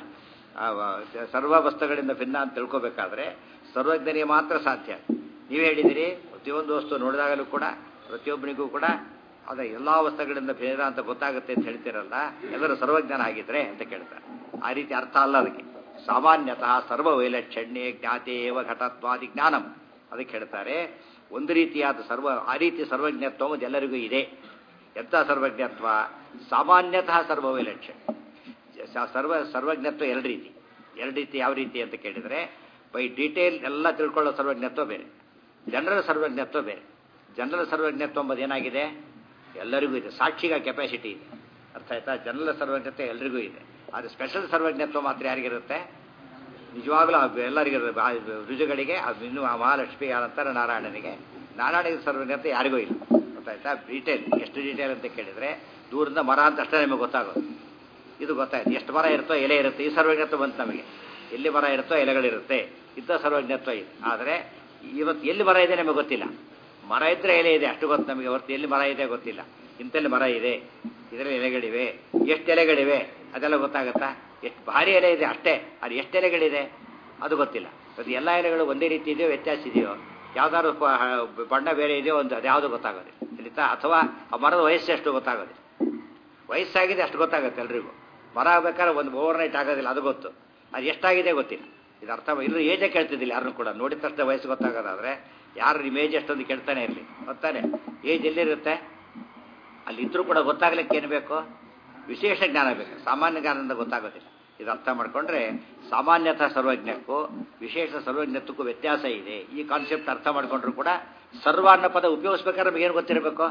ಸರ್ವ ವಸ್ತುಗಳಿಂದ ಭಿನ್ನ ಅಂತ ತಿಳ್ಕೊಬೇಕಾದ್ರೆ ಸರ್ವಜ್ಞನಿಗೆ ಮಾತ್ರ ಸಾಧ್ಯ ನೀವು ಹೇಳಿದಿರಿ ಪ್ರತಿಯೊಂದು ವಸ್ತು ನೋಡಿದಾಗಲೂ ಕೂಡ ಪ್ರತಿಯೊಬ್ಬನಿಗೂ ಕೂಡ ಅದ ಎಲ್ಲ ವಸ್ತುಗಳಿಂದ ಭೇದ ಅಂತ ಗೊತ್ತಾಗುತ್ತೆ ಅಂತ ಹೇಳ್ತಿರಲ್ಲ ಎಲ್ಲರೂ ಸರ್ವಜ್ಞಾನ ಆಗಿದ್ರೆ ಅಂತ ಕೇಳ್ತಾರೆ ಆ ರೀತಿ ಅರ್ಥ ಅಲ್ಲ ಅದಕ್ಕೆ ಸಾಮಾನ್ಯತಃ ಸರ್ವ ವೈಲಕ್ಷಣ್ಯೆ ಜ್ಞಾತೇವ ಘಟತ್ವಾದಿ ಜ್ಞಾನಂ ಅದಕ್ಕೆ ಹೇಳ್ತಾರೆ ಒಂದು ರೀತಿಯಾದ ಸರ್ವ ಆ ರೀತಿ ಸರ್ವಜ್ಞತ್ವ ಎಲ್ಲರಿಗೂ ಇದೆ ಎಂಥ ಸರ್ವಜ್ಞತ್ವ ಸಾಮಾನ್ಯತಃ ಸರ್ವ ವೈಲಕ್ಷಣ್ಯ ಸರ್ವ ಸರ್ವಜ್ಞತ್ವ ಎರಡು ರೀತಿ ಎರಡು ರೀತಿ ಯಾವ ರೀತಿ ಅಂತ ಕೇಳಿದರೆ ಬೈ ಡೀಟೇಲ್ ಎಲ್ಲ ತಿಳ್ಕೊಳ್ಳೋ ಸರ್ವಜ್ಞತ್ವ ಬೇರೆ ಜನರಲ್ ಸರ್ವಜ್ಞತ್ವ ಬೇರೆ ಜನರಲ್ ಸರ್ವಜ್ಞತ್ವ ಎಂಬುದು ಏನಾಗಿದೆ ಎಲ್ಲರಿಗೂ ಇದೆ ಸಾಕ್ಷಿಗ ಕೆಪಾಸಿಟಿ ಇದೆ ಅರ್ಥ ಆಯ್ತಾ ಜನರಲ್ ಸರ್ವಜ್ಞತೆ ಎಲ್ಲರಿಗೂ ಇದೆ ಆದರೆ ಸ್ಪೆಷಲ್ ಸರ್ವಜ್ಞತ್ವ ಮಾತ್ರ ಯಾರಿಗಿರುತ್ತೆ ನಿಜವಾಗ್ಲೂ ಎಲ್ಲರಿಗಿರುತ್ತೆ ರುಜುಗಳಿಗೆ ಅದು ಇನ್ನೂ ಆ ಮಹಾಲಕ್ಷ್ಮಿ ನಂತರ ನಾರಾಯಣನಿಗೆ ನಾರಾಯಣಿಗೆ ಸರ್ವಜ್ಞತೆ ಯಾರಿಗೂ ಇಲ್ಲ ಗೊತ್ತಾಯ್ತಾ ಡೀಟೇಲ್ ಎಷ್ಟು ಡೀಟೇಲ್ ಅಂತ ಕೇಳಿದರೆ ದೂರಿಂದ ಮರ ಅಂತ ಅಷ್ಟೇ ನಿಮಗೆ ಗೊತ್ತಾಗೋದು ಇದು ಗೊತ್ತಾಯ್ತು ಎಷ್ಟು ಮರ ಇರುತ್ತೋ ಎಲೆ ಇರುತ್ತೆ ಈ ಸರ್ವಜ್ಞತ್ವ ಬಂತು ನಮಗೆ ಎಲ್ಲಿ ಮರ ಇರುತ್ತೋ ಎಲೆಗಳಿರುತ್ತೆ ಇದ್ದ ಸರ್ವಜ್ಞತ್ವ ಇದೆ ಆದರೆ ಇವತ್ತು ಎಲ್ಲಿ ಮರ ಇದೆ ನಮಗೆ ಗೊತ್ತಿಲ್ಲ ಮರ ಇದ್ರೆ ಎಲೆ ಇದೆ ಅಷ್ಟು ಗೊತ್ತು ನಮಗೆ ಹೊರತು ಎಲ್ಲಿ ಮರ ಇದೆ ಗೊತ್ತಿಲ್ಲ ಇಂಥಲ್ಲಿ ಮರ ಇದೆ ಇದರಲ್ಲಿ ಎಲೆಗಳಿವೆ ಎಷ್ಟು ಎಲೆಗಳಿವೆ ಅದೆಲ್ಲ ಗೊತ್ತಾಗುತ್ತಾ ಎಷ್ಟು ಭಾರಿ ಎಲೆ ಇದೆ ಅಷ್ಟೇ ಅದು ಎಷ್ಟು ಎಲೆಗಳಿದೆ ಅದು ಗೊತ್ತಿಲ್ಲ ಅದು ಎಲ್ಲ ಎಲೆಗಳು ಒಂದೇ ರೀತಿ ಇದೆಯೋ ವ್ಯತ್ಯಾಸ ಇದೆಯೋ ಯಾವ್ದಾದ್ರು ಬಣ್ಣ ಬೇರೆ ಇದೆಯೋ ಒಂದು ಅದು ಯಾವುದು ಗೊತ್ತಾಗೋದಿಲ್ಲ ತಿಳಿತಾ ಅಥವಾ ಆ ಮರದ ವಯಸ್ಸು ಎಷ್ಟು ಗೊತ್ತಾಗೋದಿಲ್ಲ ವಯಸ್ಸಾಗಿದೆ ಅಷ್ಟು ಗೊತ್ತಾಗುತ್ತೆ ಎಲ್ರಿಗೂ ಮರ ಆಗ್ಬೇಕಾದ್ರೆ ಒಂದು ಓವರ್ ನೈಟ್ ಆಗೋದಿಲ್ಲ ಅದು ಗೊತ್ತು ಅದು ಎಷ್ಟಾಗಿದೆ ಗೊತ್ತಿಲ್ಲ ಇದು ಅರ್ಥ ಇಲ್ಲೂ ಏಜೇ ಕೇಳ್ತಿದ್ದಿಲ್ಲ ಯಾರನ್ನು ಕೂಡ ನೋಡಿದ ತಕ್ಷಣ ವಯಸ್ಸು ಗೊತ್ತಾಗೋದಾದ್ರೆ ಯಾರು ನಿಮ್ಮ ಏಜ್ ಎಷ್ಟೊಂದು ಕೇಳ್ತಾನೆ ಇರಲಿ ಗೊತ್ತಾನೆ ಏಜ್ ಎಲ್ಲಿರುತ್ತೆ ಅಲ್ಲಿ ಇದ್ರೂ ಕೂಡ ಗೊತ್ತಾಗ್ಲಿಕ್ಕೆ ಏನು ಬೇಕು ವಿಶೇಷ ಜ್ಞಾನ ಬೇಕು ಸಾಮಾನ್ಯ ಜ್ಞಾನದಿಂದ ಗೊತ್ತಾಗೋದಿಲ್ಲ ಇದು ಅರ್ಥ ಮಾಡ್ಕೊಂಡ್ರೆ ಸಾಮಾನ್ಯತಃ ಸರ್ವಜ್ಞಕ್ಕೂ ವಿಶೇಷ ಸರ್ವಜ್ಞತ್ವಕ್ಕೂ ವ್ಯತ್ಯಾಸ ಇದೆ ಈ ಕಾನ್ಸೆಪ್ಟ್ ಅರ್ಥ ಮಾಡ್ಕೊಂಡ್ರು ಕೂಡ ಸರ್ವ ಅನ್ನೋ ಪದ ಉಪಯೋಗಿಸ್ಬೇಕಾದ್ರೆ ನಮಗೇನು ಗೊತ್ತಿರಬೇಕು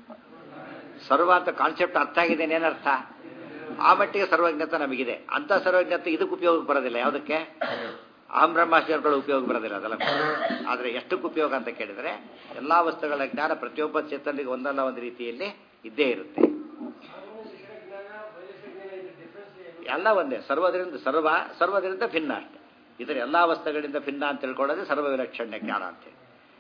ಸರ್ವ ಅಂತ ಕಾನ್ಸೆಪ್ಟ್ ಅರ್ಥ ಆಗಿದೆ ಏನರ್ಥ ಆ ಮಟ್ಟಿಗೆ ಸರ್ವಜ್ಞತೆ ನಮಗಿದೆ ಅಂತ ಸರ್ವಜ್ಞತೆ ಇದಕ್ಕೆ ಉಪಯೋಗ ಬರೋದಿಲ್ಲ ಯಾವುದಕ್ಕೆ ಅಹಂ ಬ್ರಹ್ಮಾಸ್ತ್ರಗಳು ಉಪಯೋಗ ಬರೋದಿಲ್ಲ ಅದೆಲ್ಲ ಆದರೆ ಎಷ್ಟಕ್ಕೆ ಉಪಯೋಗ ಅಂತ ಕೇಳಿದರೆ ಎಲ್ಲ ವಸ್ತುಗಳ ಜ್ಞಾನ ಪ್ರತಿಯೊಬ್ಬ ಚೇತನಿಗೆ ಒಂದಲ್ಲ ಒಂದು ರೀತಿಯಲ್ಲಿ ಇದ್ದೇ ಇರುತ್ತೆ ಎಲ್ಲ ಒಂದೇ ಸರ್ವದರಿಂದ ಸರ್ವ ಸರ್ವದರಿಂದ ಭಿನ್ನ ಅಷ್ಟೆ ಇದರ ಎಲ್ಲ ವಸ್ತುಗಳಿಂದ ಭಿನ್ನ ಅಂತ ತಿಳ್ಕೊಳ್ಳೋದೇ ಸರ್ವ ವಿಲಕ್ಷಣ್ಯ ಜ್ಞಾನ ಅಂತೇಳಿ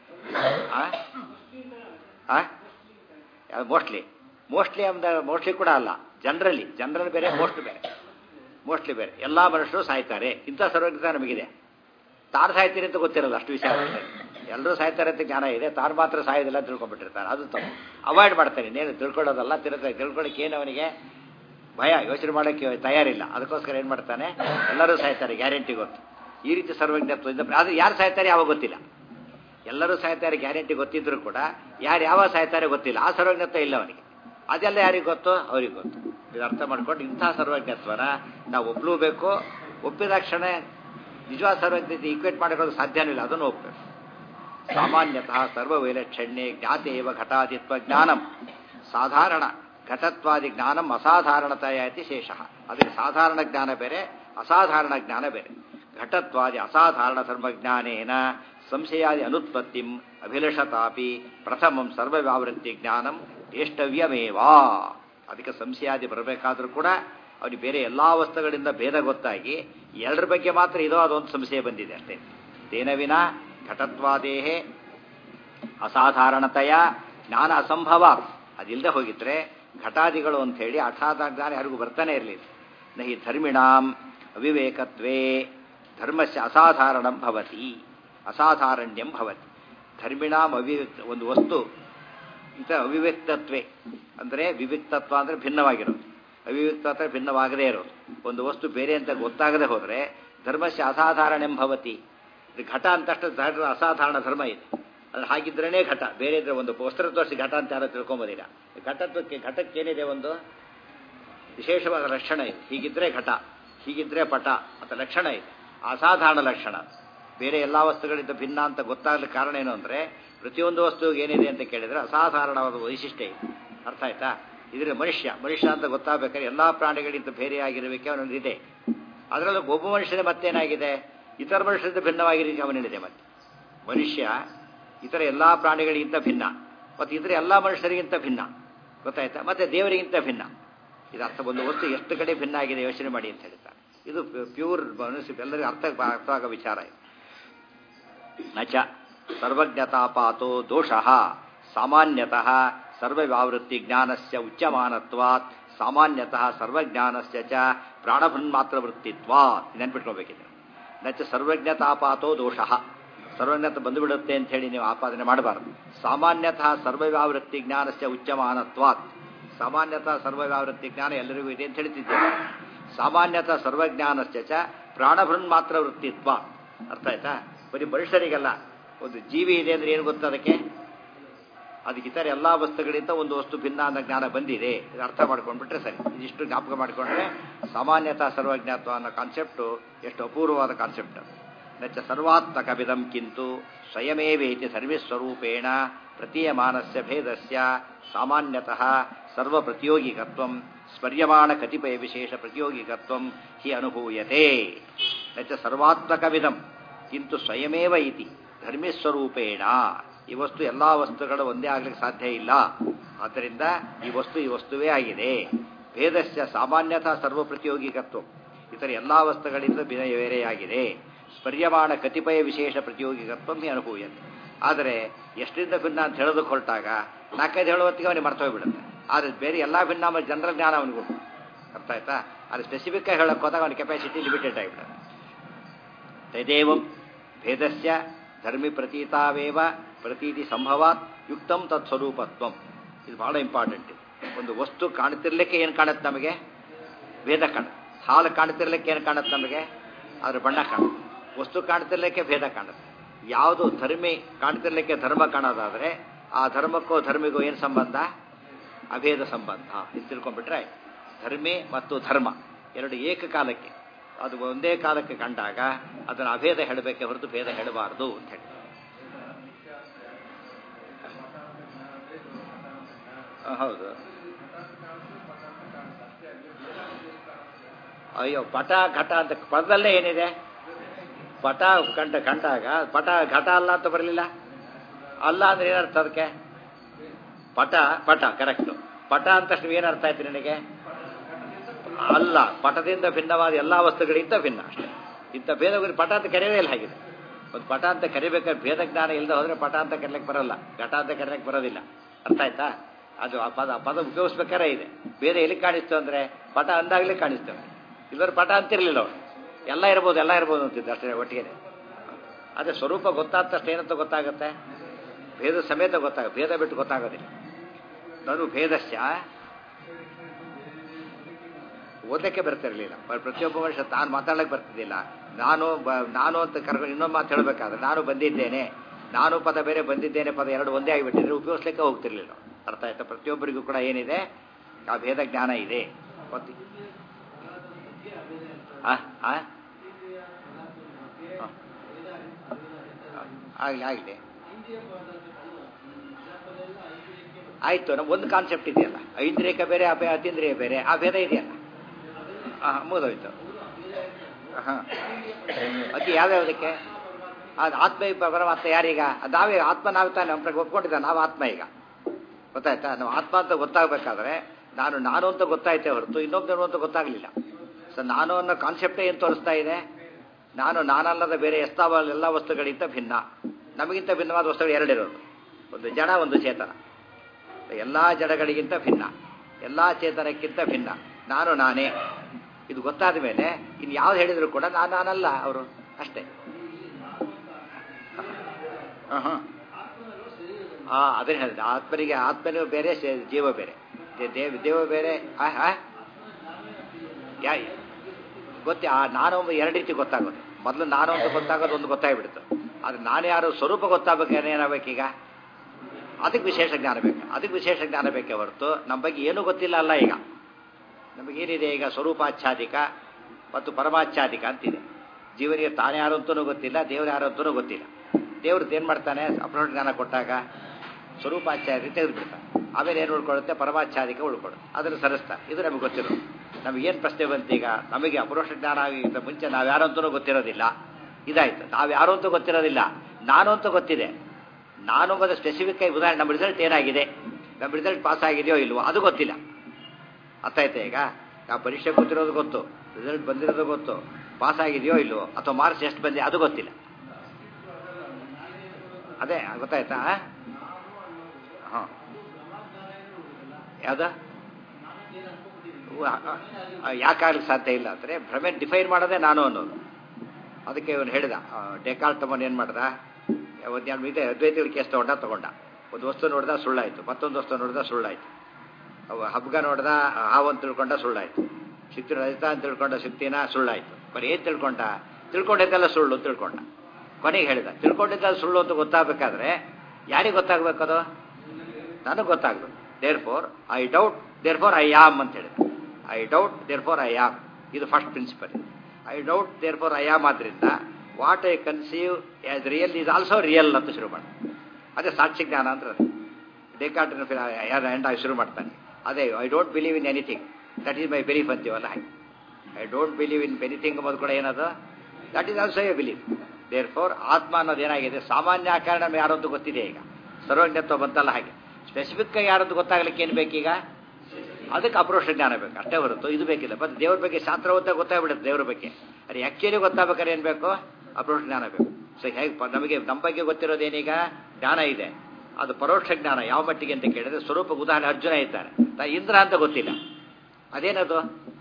ಮೋಸ್ಟ್ಲಿ ಮೋಸ್ಟ್ಲಿ ಅಂದ ಮೋಸ್ಟ್ಲಿ ಕೂಡ ಅಲ್ಲ ಜನರಲಿ ಜನರಲ್ ಬೇರೆ ಮೋಸ್ಟ್ ಬೇರೆ ಮೋಸ್ಟ್ಲಿ ಬೇರೆ ಎಲ್ಲ ಮನುಷ್ಯರು ಸಾಯ್ತಾರೆ ಇಂಥ ಸರ್ವಜ್ಞತೆ ನಮಗಿದೆ ತಾನು ಸಾಯ್ತೀರಿ ಅಂತ ಗೊತ್ತಿರಲ್ಲ ಅಷ್ಟು ವಿಷಯ ಎಲ್ಲರೂ ಸಾಯ್ತಾರೆ ಅಂತ ಜ್ಞಾನ ಇದೆ ತಾನು ಮಾತ್ರ ಸಾಯೋದಿಲ್ಲ ಅಂತ ತಿಳ್ಕೊಂಡ್ಬಿಟ್ಟಿರ್ತಾನೆ ಅದು ತಪ್ಪು ಅವಾಯ್ಡ್ ಮಾಡ್ತಾನೆ ಇನ್ನೇನು ತಿಳ್ಕೊಳ್ಳೋದಲ್ಲ ತಿಳ್ಕೊಳ್ಳಿ ತಿಳ್ಕೊಳ್ಳಿಕ್ಕೆ ಏನು ಅವನಿಗೆ ಭಯ ಯೋಚನೆ ಮಾಡೋಕ್ಕೆ ತಯಾರಿಲ್ಲ ಅದಕ್ಕೋಸ್ಕರ ಏನು ಮಾಡ್ತಾನೆ ಎಲ್ಲರೂ ಸಾಯ್ತಾರೆ ಗ್ಯಾರಂಟಿ ಗೊತ್ತು ಈ ರೀತಿ ಸರ್ವಜ್ಞತ್ವದಿಂದ ಆದರೆ ಯಾರು ಸಾಯ್ತಾರೆ ಯಾವಾಗ ಗೊತ್ತಿಲ್ಲ ಎಲ್ಲರೂ ಸಾಯ್ತಾರೆ ಗ್ಯಾರಂಟಿ ಗೊತ್ತಿದ್ರು ಕೂಡ ಯಾರು ಯಾವಾಗ ಸಾಯ್ತಾರೆ ಗೊತ್ತಿಲ್ಲ ಆ ಸರ್ವಜ್ಞತ್ವ ಇಲ್ಲ ಅವನಿಗೆ ಅದೆಲ್ಲ ಯಾರಿಗೆ ಗೊತ್ತು ಅವ್ರಿಗೆ ಗೊತ್ತು ಇದು ಅರ್ಥ ಮಾಡ್ಕೊಂಡು ಇಂಥ ಸರ್ವಜ್ಞತ್ವನ ನಾವು ಒಪ್ಲೂಬೇಕು ಒಪ್ಪಿದ ಕ್ಷಣ ನಿಜವಾದ ಸರ್ವಜ್ಞತೆ ಈಕ್ವೇಟ್ ಮಾಡಿರೋದು ಸಾಧ್ಯನೂ ಇಲ್ಲ ಅದನ್ನು ಒಪ್ಪಬೇಕು ಸಾಮಾನ್ಯತಃ ಸರ್ವ ವೈಲಕ್ಷಣ್ಯೆ ಜ್ಞಾತೇವ ಘಟಾದಿತ್ವ ಜ್ಞಾನಂ ಸಾಧಾರಣ ಘಟತ್ವಾದಿ ಜ್ಞಾನಂ ಅಸಾಧಾರಣತೆಯಾತಿ ಶೇಷ ಅದಕ್ಕೆ ಸಾಧಾರಣ ಜ್ಞಾನ ಬೇರೆ ಅಸಾಧಾರಣ ಜ್ಞಾನ ಬೇರೆ ಘಟತ್ವಾದಿ ಅಸಾಧಾರಣ ಸರ್ವಜ್ಞಾನೇನ ಸಂಶಯಾದಿ ಅನುತ್ಪತ್ತಿಂ ಅಭಿಲಷತಾಪಿ ಪ್ರಥಮಂ ಸರ್ವವ್ಯಾವೃತ್ತಿ ಜ್ಞಾನಂ ಜ್ಯೇಷ್ಠವ್ಯಮೇವಾ ಅದಕ್ಕೆ ಸಂಶಯಾದಿ ಬರಬೇಕಾದ್ರೂ ಕೂಡ ಅವನಿಗೆ ಬೇರೆ ಎಲ್ಲ ವಸ್ತುಗಳಿಂದ ಭೇದ ಗೊತ್ತಾಗಿ ಎಲ್ಲರ ಬಗ್ಗೆ ಮಾತ್ರ ಇದೋ ಅದೊಂದು ಸಂಶಯ ಬಂದಿದೆ ಅಷ್ಟೇ ತೇನ ವಿನ ಘಟತ್ವಾದೇಹೇ ಅಸಾಧಾರಣತೆಯ ಜ್ಞಾನ ಅಸಂಭವ ಅದಿಲ್ಲದೆ ಹೋಗಿದ್ರೆ ಘಟಾದಿಗಳು ಅಂತ ಹೇಳಿ ಅರ್ಥಾದ ಜ್ಞಾನ ಯಾರಿಗೂ ಬರ್ತಾನೆ ಇರಲಿಲ್ಲ ನಹಿ ಧರ್ಮಿಣಾಂ ಅವಿವೇಕತ್ವೇ ಧರ್ಮಸ್ಯ ಅಸಾಧಾರಣಂ ಭವತಿ ಅಸಾಧಾರಣ್ಯಂ ಭವತಿ ಧರ್ಮಿಣಾಂ ಅವಿವೇಕ ಒಂದು ವಸ್ತು ಇತ ಅವಿವ್ಯಕ್ತತ್ವೇ ಅಂದರೆ ವಿವಿಕ್ತತ್ವ ಅಂದರೆ ಭಿನ್ನವಾಗಿರೋದು ಅವಿವ್ಯಕ್ತ ಅಂದರೆ ಭಿನ್ನವಾಗದೇ ಇರೋದು ಒಂದು ವಸ್ತು ಬೇರೆ ಅಂತ ಗೊತ್ತಾಗದೆ ಹೋದರೆ ಧರ್ಮಸ್ಯ ಅಸಾಧಾರಣೆಂ ಭವತಿ ಇದು ಘಟ ಅಂತಷ್ಟು ಧರ್ಮ ಅಸಾಧಾರಣ ಧರ್ಮ ಇದೆ ಅದು ಹಾಗಿದ್ರೇ ಘಟ ಬೇರೆ ಇದ್ರೆ ಒಂದು ವಸ್ತ್ರ ತೋರಿಸಿ ಘಟ ಅಂತ ಯಾರೋ ತಿಳ್ಕೊಂಬೋದಿಲ್ಲ ಘಟತ್ವಕ್ಕೆ ಘಟಕ್ಕೇನಿದೆ ಒಂದು ವಿಶೇಷವಾದ ಲಕ್ಷಣ ಇದೆ ಹೀಗಿದ್ರೆ ಘಟ ಹೀಗಿದ್ರೆ ಪಟ ಅಂತ ಲಕ್ಷಣ ಇದೆ ಅಸಾಧಾರಣ ಲಕ್ಷಣ ಬೇರೆ ಎಲ್ಲ ವಸ್ತುಗಳಿಂದ ಭಿನ್ನ ಅಂತ ಗೊತ್ತಾಗಲಿಕ್ಕೆ ಕಾರಣ ಏನು ಅಂದರೆ ಪ್ರತಿಯೊಂದು ವಸ್ತುವಿಗೆ ಏನಿದೆ ಅಂತ ಕೇಳಿದರೆ ಅಸಾಧಾರಣವಾದ ವೈಶಿಷ್ಟ್ಯ ಇದೆ ಅರ್ಥ ಆಯ್ತಾ ಇದ್ರೆ ಮನುಷ್ಯ ಮನುಷ್ಯ ಅಂತ ಗೊತ್ತಾಗಬೇಕಾದ್ರೆ ಎಲ್ಲ ಪ್ರಾಣಿಗಳಿಂದ ಬೇರೆಯಾಗಿರಬೇಕೆ ಅವನೊಂದು ಇದೆ ಅದರಲ್ಲೂ ಒಬ್ಬ ಮನುಷ್ಯನೇ ಮತ್ತೇನಾಗಿದೆ ಇತರ ಮನುಷ್ಯರಿಂದ ಭಿನ್ನವಾಗಿರಲಿಕ್ಕೆ ಅವನೇನಿದೆ ಮತ್ತೆ ಮನುಷ್ಯ ಇತರ ಎಲ್ಲ ಪ್ರಾಣಿಗಳಿಗಿಂತ ಭಿನ್ನ ಮತ್ತು ಇತರ ಎಲ್ಲ ಮನುಷ್ಯರಿಗಿಂತ ಭಿನ್ನ ಗೊತ್ತಾಯ್ತಾ ಮತ್ತೆ ದೇವರಿಗಿಂತ ಭಿನ್ನ ಇದು ಅರ್ಥ ಒಂದು ವಸ್ತು ಎಷ್ಟು ಕಡೆ ಭಿನ್ನ ಆಗಿದೆ ಯೋಚನೆ ಮಾಡಿ ಅಂತ ಹೇಳ್ತಾರೆ ಇದು ಪ್ಯೂರ್ ಮನಸ್ಸು ಎಲ್ಲರಿಗೂ ಅರ್ಥ ಅರ್ಥವಾಗೋ ವಿಚಾರ ಇದು ನಚ ಸರ್ವಜ್ಞತಾಪಾತೋ ದೋಷ ಸಾಮಾನ್ಯತಃ ಸರ್ವವ್ಯಾವೃತ್ತಿ ಜ್ಞಾನಸ್ಯ ಉಚ್ಯಮಾನತ್ವಾತ್ ಸಾಮಾನ್ಯತಃ ಸರ್ವಜ್ಞಾನಸ್ಯ ಚ ಪ್ರಾಣಭನ್ಮಾತ್ರ ವೃತ್ತಿತ್ವಾತ್ ನೆನ್ಪಿಟ್ಕೋಬೇಕಿದೆ ನಚ ಸರ್ವಜ್ಞತಾಪಾತೋ ದೋಷ ಸರ್ವಜ್ಞತ ಬಂದುಬಿಡುತ್ತೆ ಅಂತ ಹೇಳಿ ನೀವು ಆಪಾದನೆ ಮಾಡಬಾರದು ಸಾಮಾನ್ಯತಃ ಸರ್ವವ್ಯಾವೃತ್ತಿ ಜ್ಞಾನಸ್ಯ ಉಚ್ಯಮಾನತ್ವಾತ್ ಸಾಮಾನ್ಯತಃ ಸರ್ವವ್ಯಾವೃತ್ತಿ ಜ್ಞಾನ ಎಲ್ಲರಿಗೂ ಇದೆ ಅಂತ ಹೇಳ್ತಿದ್ದೇವೆ ಸಾಮಾನ್ಯತಃ ಸರ್ವಜ್ಞಾನಸ್ಯ ಚ ಪ್ರಾಣಭೃನ್ ಮಾತ್ರ ವೃತ್ತಿತ್ವ ಅರ್ಥ ಆಯ್ತಾ ಬರೀ ಮನುಷ್ಯರಿಗೆಲ್ಲ ಒಂದು ಜೀವಿ ಇದೆ ಅಂದ್ರೆ ಏನು ಗೊತ್ತ ಅದಕ್ಕೆ ಅದಕ್ಕೆ ಇತರ ಎಲ್ಲ ವಸ್ತುಗಳಿಂದ ಒಂದು ವಸ್ತು ಭಿನ್ನ ಅನ್ನೋ ಜ್ಞಾನ ಬಂದಿದೆ ಇದು ಅರ್ಥ ಮಾಡ್ಕೊಂಡ್ಬಿಟ್ರೆ ಸರಿ ಇದಿಷ್ಟು ಜ್ಞಾಪಕ ಮಾಡಿಕೊಂಡ್ರೆ ಸಾಮಾನ್ಯತಃ ಸರ್ವಜ್ಞಾತ್ವ ಅನ್ನೋ ಕಾನ್ಸೆಪ್ಟು ಎಷ್ಟು ಅಪೂರ್ವವಾದ ಕಾನ್ಸೆಪ್ಟ್ ನಚ್ಚ ಸರ್ವಾತ್ಮಕವಿದಂ ಕಿಂತು ಸ್ವಯಮೇವೇತಿ ಸರ್ವಿಸ್ವರೂಪೇಣ ಪ್ರತೀಯಮಾನಸ್ಯ ಭೇದಸ್ಯ ಸಾಮಾನ್ಯತಃ ಸರ್ವ ಪ್ರತಿಯೋಗಿಕತ್ವಂ ಸ್ಮರ್ಯಮಾಣ ಕತಿಪಯ ವಿಶೇಷ ಪ್ರತಿಯೋಗಿಕತ್ವಂ ಹಿ ಅನುಭೂಯತೆ ನಚ್ಚ ಸರ್ವಾತ್ಮಕವಿದಂ ಕಿಂತು ಸ್ವಯಮೇವ ಇತಿ ಧರ್ಮಿಸ್ವರೂಪೇಣ ಈ ವಸ್ತು ಎಲ್ಲ ವಸ್ತುಗಳು ಒಂದೇ ಆಗ್ಲಿಕ್ಕೆ ಸಾಧ್ಯ ಇಲ್ಲ ಆದ್ದರಿಂದ ಈ ವಸ್ತು ಈ ವಸ್ತುವೇ ಆಗಿದೆ ಭೇದಸ್ಯ ಸಾಮಾನ್ಯತಃ ಸರ್ವ ಪ್ರತಿಯೋಗಿಕತ್ವ ಇತರ ಎಲ್ಲ ವಸ್ತುಗಳಿಂದ ಬೇರೆ ಬೇರೆಯಾಗಿದೆ ಸ್ಮರ್ಯಮಾಣ ಕತಿಪಯ ವಿಶೇಷ ಪ್ರತಿಯೋಗಿಕತ್ವ ಹಿ ಅನುಭೂಯತೆ ಆದರೆ ಎಷ್ಟರಿಂದ ಭಿನ್ನ ಅಂತ ಹೇಳೋದಕ್ಕೆ ಹೊರಟಾಗ ನಾಲ್ಕೈದು ಹೇಳೋ ಹೊತ್ತಿಗೆ ಅವನಿಗೆ ಮರ್ತೋಗ್ಬಿಡುತ್ತೆ ಆದರೆ ಬೇರೆ ಎಲ್ಲ ಭಿನ್ನ ಜನರಲ್ ಜ್ಞಾನ ಅವನಿಗೂ ಅರ್ಥ ಆಯ್ತಾ ಅದು ಸ್ಪೆಸಿಫಿಕ್ ಆಗಿ ಹೇಳಕ್ಕೆ ಹೋದಾಗ ಅವನ ಕೆಪಾಸಿಟಿ ಲಿಮಿಟೆಡ್ ಆಗಿಬಿಡುತ್ತೆ ತದೇವಂ ಭೇದಸ್ಯ ಧರ್ಮಿ ಪ್ರತೀತಾವೇವ ಪ್ರತೀತಿ ಸಂಭವಾತ್ ಯುಕ್ತಂ ತತ್ಸ್ವರೂಪತ್ವಂ ಇದು ಬಹಳ ಇಂಪಾರ್ಟೆಂಟ್ ಒಂದು ವಸ್ತು ಕಾಣ್ತಿರ್ಲಿಕ್ಕೆ ಏನು ಕಾಣುತ್ತೆ ನಮಗೆ ಭೇದ ಕಾಣುತ್ತೆ ಹಾಲು ಕಾಣ್ತಿರ್ಲಿಕ್ಕೆ ಏನು ಕಾಣುತ್ತೆ ನಮಗೆ ಅದ್ರ ಬಣ್ಣ ಕಾಣುತ್ತೆ ವಸ್ತು ಕಾಣ್ತಿರ್ಲಿಕ್ಕೆ ಭೇದ ಕಾಣುತ್ತೆ ಯಾವುದು ಧರ್ಮಿ ಕಾಣ್ತಿರ್ಲಿಕ್ಕೆ ಧರ್ಮ ಕಾಣೋದಾದರೆ ಆ ಧರ್ಮಕ್ಕೂ ಧರ್ಮಿಗೂ ಏನು ಸಂಬಂಧ ಅಭೇದ ಸಂಬಂಧ ಇದು ತಿಳ್ಕೊಂಡ್ಬಿಟ್ರೆ ಧರ್ಮಿ ಮತ್ತು ಧರ್ಮ ಎರಡು ಏಕಕಾಲಕ್ಕೆ ಅದು ಒಂದೇ ಕಾಲಕ್ಕೆ ಕಂಡಾಗ ಅದನ್ನು ಅಭೇದ ಹೇಳಬೇಕೆ ಹೊರತು ಭೇದ ಹೇಳಬಾರದು ಅಂತ ಹೇಳಿ ಹೌದು ಅಯ್ಯೋ ಪಟ ಘಟ ಅಂತ ಪದದಲ್ಲೇ ಏನಿದೆ ಪಟ ಕಂಡ ಕಂಡಾಗ ಪಟ ಘಟ ಅಲ್ಲ ಅಂತ ಬರಲಿಲ್ಲ ಅಲ್ಲ ಅಂದ್ರೆ ಏನರ್ಥ ಅದಕ್ಕೆ ಪಟ ಪಟ ಕರೆಕ್ಟು ಪಟ ಅಂತಷ್ಟು ಏನರ್ಥ ಆಯ್ತು ನಿನಗೆ ಅಲ್ಲ ಪಟದಿಂದ ಭಿನ್ನವಾದ ಎಲ್ಲ ವಸ್ತುಗಳಿಂದ ಭಿನ್ನ ಅಷ್ಟೇ ಇಂಥ ಭೇದ ಪಟ ಅಂತ ಕರೆಯೋದೇ ಇಲ್ಲ ಹಾಗಿದೆ ಒಂದು ಪಟ ಅಂತ ಕರಿಬೇಕಾದ್ರೆ ಭೇದ ಜ್ಞಾನ ಇಲ್ಲದೆ ಹೋದ್ರೆ ಪಟ ಅಂತ ಕರೆಯಕ್ಕೆ ಬರಲ್ಲ ಘಟ ಅಂತ ಕರೆಯಕ್ಕೆ ಬರೋದಿಲ್ಲ ಅರ್ಥ ಆಯ್ತಾ ಅದು ಆ ಪದ ಆ ಪದ ಉಪಯೋಗಿಸ್ಬೇಕಾರೆ ಇದೆ ಬೇರೆ ಎಲ್ಲಿ ಕಾಣಿಸ್ತು ಅಂದ್ರೆ ಪಟ ಅಂದಾಗಲೇ ಕಾಣಿಸ್ತೇವೆ ಇಲ್ಲರ ಪಟ ಅಂತಿರ್ಲಿಲ್ಲ ಅವನು ಎಲ್ಲ ಇರ್ಬೋದು ಎಲ್ಲ ಇರ್ಬೋದು ಅಂತಿದ್ದು ಅಷ್ಟೇ ಒಟ್ಟಿಗೆ ಅದೇ ಸ್ವರೂಪ ಗೊತ್ತಾದ ತಕ್ಷಣ ಏನಂತ ಗೊತ್ತಾಗುತ್ತೆ ಭೇದ ಸಮೇತ ಗೊತ್ತಾಗ ಭೇದ ಬಿಟ್ಟು ಗೊತ್ತಾಗೋದಿಲ್ಲ ನಾನು ಭೇದಸ್ಯ ಓದಕ್ಕೆ ಬರ್ತಿರ್ಲಿಲ್ಲ ಪ್ರತಿಯೊಬ್ಬ ಮನುಷ್ಯ ತಾನು ಮಾತಾಡಕ್ಕೆ ಬರ್ತಿದ್ದಿಲ್ಲ ನಾನು ನಾನು ಅಂತ ಕರ್ಕೊಂಡು ಇನ್ನೊಂದು ಮಾತು ಹೇಳಬೇಕಾದ್ರೆ ನಾನು ಬಂದಿದ್ದೇನೆ ನಾನು ಪದ ಬೇರೆ ಬಂದಿದ್ದೇನೆ ಪದ ಎರಡು ಒಂದೇ ಆಗಿಬಿಟ್ಟಿದ್ರೆ ಉಪಯೋಗಿಸ್ಲಿಕ್ಕೆ ಹೋಗ್ತಿರ್ಲಿಲ್ಲ ಅರ್ಥ ಆಯ್ತಾ ಪ್ರತಿಯೊಬ್ಬರಿಗೂ ಕೂಡ ಏನಿದೆ ಆ ಭೇದ ಜ್ಞಾನ ಇದೆ ಗೊತ್ತಿ ಆಗಲಿ ಆಗಲಿ ಆಯ್ತು ನಮ್ಗೆ ಒಂದು ಕಾನ್ಸೆಪ್ಟ್ ಇದೆಯಲ್ಲ ಐಂದ್ರಿಯಕ ಬೇರೆ ಅಭೇ ಅತೀಂದ್ರಿಯ ಬೇರೆ ಆ ಭೇದ ಇದೆಯಲ್ಲ ಹಾಂ ಮುಗಿದೋಯ್ತು ಹಾಂ ಅತಿ ಯಾವ್ಯಾವುದಕ್ಕೆ ಅದು ಆತ್ಮ ಪರಮಾತ್ಮ ಯಾರೀಗ ನಾವೇ ಆತ್ಮ ನಾವು ತಾನೆ ನಮ್ಮ ಒಪ್ಕೊಂಡಿದ್ದ ನಾವು ಆತ್ಮ ಈಗ ಗೊತ್ತಾಯ್ತಾ ನಾವು ಆತ್ಮ ಅಂತ ಗೊತ್ತಾಗಬೇಕಾದ್ರೆ ನಾನು ನಾನು ಅಂತ ಗೊತ್ತಾಯ್ತೇ ಹೊರತು ಇನ್ನೊಬ್ಬನು ಅಂತ ಗೊತ್ತಾಗಲಿಲ್ಲ ಸೊ ನಾನು ಅನ್ನೋ ಕಾನ್ಸೆಪ್ಟೇ ಏನು ತೋರಿಸ್ತಾ ಇದೆ ನಾನು ನಾನಲ್ಲದ ಬೇರೆ ಎಸ್ತಾವಲ್ಲ ಎಲ್ಲ ವಸ್ತುಗಳಿಂದ ಭಿನ್ನ ನಮಗಿಂತ ಭಿನ್ನವಾದ ವಸ್ತುಗಳು ಎರಡಿರೋದು ಒಂದು ಜಡ ಒಂದು ಚೇತನ ಎಲ್ಲ ಜಡಗಳಿಗಿಂತ ಭಿನ್ನ ಎಲ್ಲ ಚೇತನಕ್ಕಿಂತ ಭಿನ್ನ ನಾನು ನಾನೇ ಇದು ಗೊತ್ತಾದ ಮೇಲೆ ಇನ್ನು ಯಾವ್ದು ಹೇಳಿದ್ರು ಕೂಡ ನಾನು ನಾನಲ್ಲ ಅವರು ಅಷ್ಟೇ ಹಾಂ ಹಾಂ ಆ ಅದನ್ನ ಹೇಳಿದೆ ಆತ್ಮನಿಗೆ ಆತ್ಮನೂ ಬೇರೆ ಶೇ- ಜೀವ ಬೇರೆ ದೇ- ದೇವ ದೇವ ಬೇರೆ ಆ, ಆ? ಯಾ ಗೊತ್ತೇ ಆ ನಾನು ಒಂದು ಎರಡು ರೀತಿ ಗೊತ್ತಾಗೋದು ಮೊದಲು ನಾನು ಅಂತ ಗೊತ್ತಾಗೋದು ಒಂದು ಗೊತ್ತಾಗ್ಬಿಡ್ತು ಆದ್ರೆ ನಾನು ಯಾರು ಸ್ವರೂಪ ಗೊತ್ತಾಗಬೇಕು ಏನಾಗಬೇಕೀಗ ಅದಕ್ಕೆ ವಿಶೇಷ ಜ್ಞಾನ ಬೇಕು ಅದಕ್ಕೆ ವಿಶೇಷ ಜ್ಞಾನ ಬೇಕೇ ಹೊರತು ನಮ್ಮ ಬಗ್ಗೆ ಏನೂ ಗೊತ್ತಿಲ್ಲ ಅಲ್ಲ ಈಗ ನಮಗೇನಿದೆ ಈಗ ಸ್ವರೂಪಾಚ್ಛಾದಿಕ ಮತ್ತು ಪರಮಾಚ್ಛಾದಿಕ ಅಂತಿದೆ ಜೀವನಿಗೆ ತಾನೇ ಯಾರು ಅಂತಲೂ ಗೊತ್ತಿಲ್ಲ ದೇವರು ಯಾರು ಅಂತಲೂ ಗೊತ್ತಿಲ್ಲ ದೇವ್ರದ್ದು ಏನು ಮಾಡ್ತಾನೆ ಅಪರೋಢ ಜ್ಞಾನ ಕೊಟ್ಟಾಗ ಸ್ವರೂಪಾಚ್ಛಾದಿಕ ತೆಗೆದುಬಿಡ್ತಾನೆ ಆಮೇಲೆ ಏನು ಉಳ್ಕೊಳ್ಳುತ್ತೆ ಪರಮಾಚ್ಛಾದಿಕ ಉಳ್ಕೊಳ್ಳುತ್ತೆ ಅದನ್ನು ಸರಿಸ್ತಾನೆ ಇದು ನಮಗೆ ಗೊತ್ತಿರೋದು ನಮಗೇನು ಪ್ರಶ್ನೆ ಬಂತೀಗ ನಮಗೆ ಅಪರೋಕ್ಷ ಜ್ಞಾನ ಆಗಿದ್ದ ಮುಂಚೆ ನಾವು ಯಾರು ಅಂತಲೂ ಗೊತ್ತಿರೋದಿಲ್ಲ ಇದಾಯ್ತು ನಾವು ಯಾರು ಅಂತ ಗೊತ್ತಿರೋದಿಲ್ಲ ನಾನು ಅಂತ ಗೊತ್ತಿದೆ ನಾನು ಬಂದ ಸ್ಪೆಸಿಫಿಕ್ ಆಗಿ ಉದಾಹರಣೆ ನಮ್ಮ ರಿಸಲ್ಟ್ ಏನಾಗಿದೆ ನಮ್ಮ ರಿಸಲ್ಟ್ ಪಾಸ್ ಆಗಿದೆಯೋ ಇಲ್ವೋ ಅದು ಗೊತ್ತಿಲ್ಲ ಅರ್ಥ ಆಯ್ತಾ ಈಗ ನಾವು ಪರೀಕ್ಷೆ ಗೊತ್ತಿರೋದು ಗೊತ್ತು ರಿಸಲ್ಟ್ ಬಂದಿರೋದು ಗೊತ್ತು ಪಾಸ್ ಆಗಿದೆಯೋ ಇಲ್ವೋ ಅಥವಾ ಮಾರ್ಕ್ಸ್ ಎಷ್ಟು ಬಂದಿದೆ ಅದು ಗೊತ್ತಿಲ್ಲ ಅದೇ ಗೊತ್ತಾಯ್ತಾ ಹಾಂ ಯಾವ್ದ ಯಾಕಾಗಲಿಕ್ಕೆ ಸಾಧ್ಯ ಇಲ್ಲ ಅಂದರೆ ಭ್ರಮೆ ಡಿಫೈನ್ ಮಾಡೋದೇ ನಾನು ಅನ್ನೋದು ಅದಕ್ಕೆ ಇವನು ಹೇಳಿದ ಡೆಕಾಲ್ಟ್ ತಮ್ಮನ್ ಏನು ಮಾಡ್ದ ಒಂದು ಎರಡು ಇದೆ ಅದ್ವೈತಗಳ ಕೇಸ್ ತಗೊಂಡ ತಗೊಂಡ ಒಂದು ವಸ್ತು ನೋಡ್ದ ಸುಳ್ಳಾಯ್ತು ಮತ್ತೊಂದು ವಸ್ತು ನೋಡ್ದ ಸುಳ್ಳಾಯ್ತು ಅವ ಹಬ್ಗ ನೋಡ್ದ ಹಾವು ಅಂತ ತಿಳ್ಕೊಂಡ ಸುಳ್ಳಾಯ್ತು ಶಕ್ತಿ ರಜತ ಅಂತ ತಿಳ್ಕೊಂಡ ಶಕ್ತಿನ ಸುಳ್ಳಾಯ್ತು ಬರೀ ಏನು ತಿಳ್ಕೊಂಡ ತಿಳ್ಕೊಂಡಿದ್ದೆಲ್ಲ ಸುಳ್ಳು ಅಂತ ತಿಳ್ಕೊಂಡ ಕೊನೆಗೆ ಹೇಳಿದ ತಿಳ್ಕೊಂಡಿದ್ದೆಲ್ಲ ಸುಳ್ಳು ಅಂತ ಗೊತ್ತಾಗಬೇಕಾದ್ರೆ ಯಾರಿಗೆ ಗೊತ್ತಾಗಬೇಕದು ನನಗೆ ಗೊತ್ತಾಗ್ಬೇಕು therefore I doubt therefore I am ಅಂತ ಹೇಳಿದ I doubt therefore I am ಇದು first principle I doubt therefore I am ಆದ್ರಿಂದ what I conceive as real is also real ಅಂತ ಶುರು ಮಾಡಿ ಅದೇ ಸಾಕ್ಷಿ ಜ್ಞಾನ ಅಂತ ಅದು ಡೆಕಾರ್ಟ್ನ ಎಂಡ್ ಆಗಿ ಶುರು ಮಾಡ್ತಾನೆ ಅದೇ I don't believe in anything that is my belief ಅಂತೀವಲ್ಲ ಹಾಗೆ I don't believe in anything ಅಂಬೋದು ಕೂಡ ಏನದು that is also a belief therefore ಆತ್ಮ ಅನ್ನೋದು ಏನಾಗಿದೆ ಸಾಮಾನ್ಯ ಕಾರಣ ಯಾರೊಂದು ಗೊತ್ತಿದೆ ಈಗ ಸರ್ವಜ್ಞತ್ವ ಬಂತಲ್ಲ ಹಾಗೆ ಸ್ಪೆಸಿಫಿಕ್ ಆಗಿ ಯಾರೊಂದು ಗೊತ್ತಾಗ್ಲಿಕ್ಕೆ ಏನು ಬೇಕೀಗ ಅದಕ್ಕೆ ಅಪ್ರೋಷ ಜ್ಞಾನ ಬೇಕು ಅಷ್ಟೇ ಹೊರತು ಇದು ಬೇಕಿಲ್ಲ ಬಟ್ ದೇವ್ರ ಬಗ್ಗೆ ಶಾಸ್ತ್ರ ಓದ್ತಾ ಗೊತ್ತಾಗ್ಬಿಡುತ್ತೆ ದೇವ್ರ ಬಗ್ಗೆ ಅದು ಆ್ಯಕ್ಚುಲಿ ಗೊತ್ತಾಗ್ಬೇಕಾದ್ರೆ ಏನು ಬೇಕು ಅಪ್ರೋಷ ಜ್ಞಾನ ಬೇಕು ಸೊ ಹೇಗೆ ಪ- ನಮಗೆ ನಮ್ಮ ಬಗ್ಗೆ ಗೊತ್ತಿರೋದೇನೀಗ ಜ್ಞಾನ ಇದೆ ಅದು ಪರೋಕ್ಷ ಜ್ಞಾನ ಯಾವ ಮಟ್ಟಿಗೆ ಅಂತ ಕೇಳಿದ್ರೆ ಸ್ವರೂಪ ಉದಾಹರಣೆ ಅರ್ಜುನ ಇದ್ದಾನೆ ತಾ ಇಂದ್ರ ಅಂತ ಗೊತ್ತಿಲ್ಲ ಅದೇನದು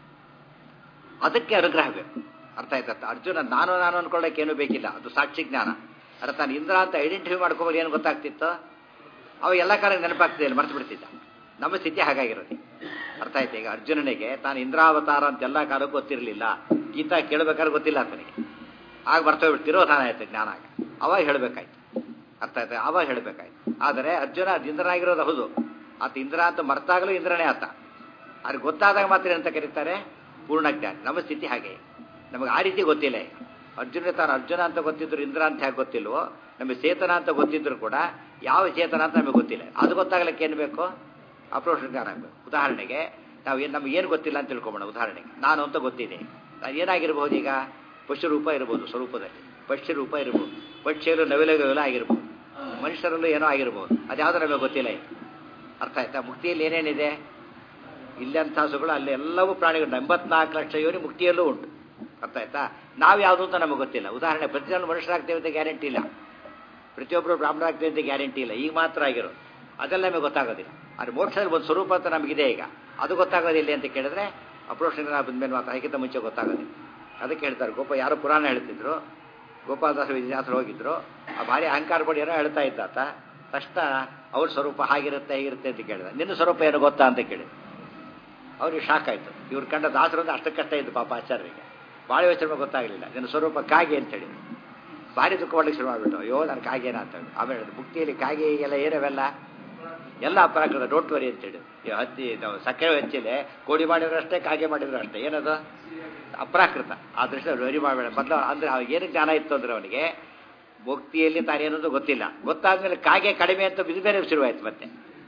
ಅದಕ್ಕೆ ಅನುಗ್ರಹ ಬೇಕು ಅರ್ಥ ಆಯ್ತಾ ಅರ್ಜುನ ನಾನು ನಾನು ಅನ್ಕೊಳ್ಳೋಕೆ ಏನೂ ಬೇಕಿಲ್ಲ ಅದು ಸಾಕ್ಷಿ ಜ್ಞಾನ ಅರ್ಥ ತಾನು ಇಂದ್ರ ಅಂತ ಐಡೆಂಟಿಫೈ ಮಾಡ್ಕೋಬೋದು ಏನು ಗೊತ್ತಾಗ್ತಿತ್ತು ಅವ ಎಲ್ಲ ಕಾಲಕ್ಕೆ ನೆನಪಾಗ್ತಿದೆ ಮರ್ತು ಬಿಡ್ತಿದ್ದ ನಮ್ಮ ಸ್ಥಿತಿ ಹಾಗಾಗಿರೋದು ಅರ್ಥ ಆಯ್ತು ಈಗ ಅರ್ಜುನನಿಗೆ ತಾನು ಇಂದ್ರಾವತಾರ ಅಂತ ಎಲ್ಲ ಕಾಲಕ್ಕೂ ಗೊತ್ತಿರಲಿಲ್ಲ ಗೀತಾ ಕೇಳಬೇಕಾದ್ರೆ ಗೊತ್ತಿಲ್ಲ ಆತನಿಗೆ ಆಗ ಬರ್ತೋಗ್ಬಿಟ್ಟು ತಿರೋಧಾನ ಆಯ್ತು ಜ್ಞಾನ ಆಗ ಅವಾಗ ಹೇಳಬೇಕಾಯ್ತು ಅರ್ಥ ಆಯ್ತು ಅವಾಗ ಹೇಳಬೇಕಾಯ್ತು ಆದರೆ ಅರ್ಜುನ ಅದು ಇಂದ್ರನಾಗಿರೋದು ಹೌದು ಆತ ಇಂದ್ರ ಅಂತ ಮರ್ತಾಗಲೂ ಇಂದ್ರನೇ ಆತ ಅದು ಗೊತ್ತಾದಾಗ ಮಾತ್ರ ಅಂತ ಕರೀತಾರೆ ಪೂರ್ಣ ಜ್ಞಾನ ನಮ್ಮ ಸ್ಥಿತಿ ಹಾಗೆ ನಮಗೆ ಆ ರೀತಿ ಗೊತ್ತಿಲ್ಲ ಈಗ ಅರ್ಜುನ ತಾನು ಅರ್ಜುನ ಅಂತ ಗೊತ್ತಿದ್ರು ಇಂದ್ರ ಅಂತ ಹೇಗೆ ಗೊತ್ತಿಲ್ವೋ ನಮಗೆ ಚೇತನ ಅಂತ ಗೊತ್ತಿದ್ರು ಕೂಡ ಯಾವ ಚೇತನ ಅಂತ ನಮಗೆ ಗೊತ್ತಿಲ್ಲ ಅದು ಗೊತ್ತಾಗ್ಲಿಕ್ಕೆ ಏನು ಬೇಕು ಅಪ್ರೋಷ ಜ್ಞಾನ ಆಗಬೇಕು ಉದಾಹರಣೆಗೆ ನಾವು ಏನು ನಮ್ಗೆ ಏನು ಗೊತ್ತಿಲ್ಲ ಅಂತ ತಿಳ್ಕೊಬೋಣ ಉದಾಹರಣೆಗೆ ನಾನು ಅಂತ ಗೊತ್ತಿದೆ ನಾನು ಏನಾಗಿರ್ಬೋದು ಈಗ ಪಶುರೂಪ ಇರ್ಬೋದು ಸ್ವರೂಪದಲ್ಲಿ ಪಕ್ಷಿ ರೂಪ ಇರ್ಬೋದು ಪಕ್ಷಿಯಲ್ಲೂ ನವಿಲಗವೆಲ್ಲ ಆಗಿರ್ಬೋದು ಮನುಷ್ಯರಲ್ಲೂ ಏನೋ ಆಗಿರ್ಬೋದು ಅದ್ಯಾವುದೂ ನಮಗೆ ಗೊತ್ತಿಲ್ಲ ಈಗ ಅರ್ಥ ಆಯ್ತಾ ಮುಕ್ತಿಯಲ್ಲಿ ಏನೇನಿದೆ ಇಲ್ಲಂಥ ಹಸುಗಳು ಅಲ್ಲಿ ಎಲ್ಲವೂ ಪ್ರಾಣಿಗಳು ಎಂಬತ್ನಾಲ್ಕು ಲಕ್ಷ ಯೋನಿ ಮುಕ್ತಿಯಲ್ಲೂ ಉಂಟು ಅರ್ಥ ಆಯ್ತಾ ನಾವು ಯಾವುದು ಅಂತ ನಮಗೆ ಗೊತ್ತಿಲ್ಲ ಉದಾಹರಣೆ ಪ್ರತಿಯೊಂದು ಮನುಷ್ಯರಾಗ್ತೇವೆ ಅಂತ ಗ್ಯಾರಂಟಿ ಇಲ್ಲ ಪ್ರತಿಯೊಬ್ಬರು ಬ್ರಾಹ್ಮಣರಾಗ್ತೇವೆ ಅಂತ ಗ್ಯಾರಂಟಿ ಇಲ್ಲ ಈಗ ಮಾತ್ರ ಆಗಿರೋದು ಅದೆಲ್ಲ ನಮಗೆ ಗೊತ್ತಾಗೋದಿಲ್ಲ ಆದರೆ ಮೋಕ್ಷದಲ್ಲಿ ಒಂದು ಸ್ವರೂಪ ಅಂತ ನಮಗಿದೆ ಈಗ ಅದು ಗೊತ್ತಾಗೋದಿಲ್ಲ ಅಂತ ಕೇಳಿದ್ರೆ ಅಪ್ರೋಷಣ ಬಂದ್ಮೇಲೆ ಮಾತ್ರ ಅದಕ್ಕಿಂತ ಮುಂಚೆ ಗೊತ್ತಾಗೋದಿಲ್ಲ ಅದಕ್ಕೆ ಹೇಳ್ತಾರೆ ಗೋಪ ಯಾರೋ ಪುರಾಣ ಹೇಳ್ತಿದ್ರು ಗೋಪಾಲದಾಸ ವಿದ್ಯಾಸರು ಹೋಗಿದ್ರು ಆ ಭಾರಿ ಅಹಂಕಾರ ಪಡಿ ಏನೋ ಹೇಳ್ತಾ ಇದ್ದಾತ ತಕ್ಷಣ ಅವ್ರ ಸ್ವರೂಪ ಹಾಗಿರುತ್ತೆ ಹೇಗಿರುತ್ತೆ ಅಂತ ಕೇಳಿದ ನಿನ್ನ ಸ್ವರೂಪ ಏನು ಗೊತ್ತಾ ಅಂತ ಕೇಳಿದ ಅವ್ರಿಗೆ ಶಾಕ್ ಆಯಿತು ಇವ್ರು ಕಂಡ ದಾಸರು ಅಂದ್ರೆ ಅಷ್ಟಕ್ಕಷ್ಟ ಇದ್ದು ಪಾಪ ಆಚಾರ್ಯರಿಗೆ ಭಾಳ ಯೋಚನೆ ಗೊತ್ತಾಗಲಿಲ್ಲ ನಿನ್ನ ಸ್ವರೂಪ ಕಾಗೆ ಅಂತ ಹೇಳಿ ಭಾರಿ ದುಃಖ ಪಡ್ಲಿಕ್ಕೆ ಶುರು ಮಾಡಿಬಿಟ್ಟು ಅಯ್ಯೋ ನಾನು ಕಾಗೇನ ಅಂತ ಹೇಳಿ ಆಮೇಲೆ ಹೇಳಿದ್ರು, ಮುಕ್ತಿಯಲ್ಲಿ ಕಾಗೆ ಎಲ್ಲ ಏನವೆಲ್ಲ ಎಲ್ಲ ಅಪರಾಕೃತ ಡೋಂಟ್ ವರಿ ಅಂತೇಳಿ ಈ ಹತ್ತಿ ನಾವು ಸಕ್ಕರೆ ಹೆಚ್ಚಿಲೆ ಕೋಡಿ ಮಾಡಿದ್ರು ಅಷ್ಟೇ ಕಾಗೆ ಮಾಡಿದ್ರು ಅಷ್ಟೇ ಏನದು ಅಪ್ರಾಕೃತ ಆ ದೃಷ್ಟಿ ವರಿ ಮಾಡಬೇಡ ಮೊದಲು ಅಂದ್ರೆ ಅವ್ನಿಗೆ ಏನು ಜ್ಞಾನ ಇತ್ತು ಅಂದ್ರೆ ಅವನಿಗೆ ಮುಕ್ತಿಯಲ್ಲಿ ತಾನೇನೋದು ಗೊತ್ತಿಲ್ಲ ಗೊತ್ತಾದ್ಮೇಲೆ ಕಾಗೆ ಕಡಿಮೆ ಅಂತ ಇದು ಬೇರೆ ಶುರುವಾಯ್ತು ಮತ್ತೆ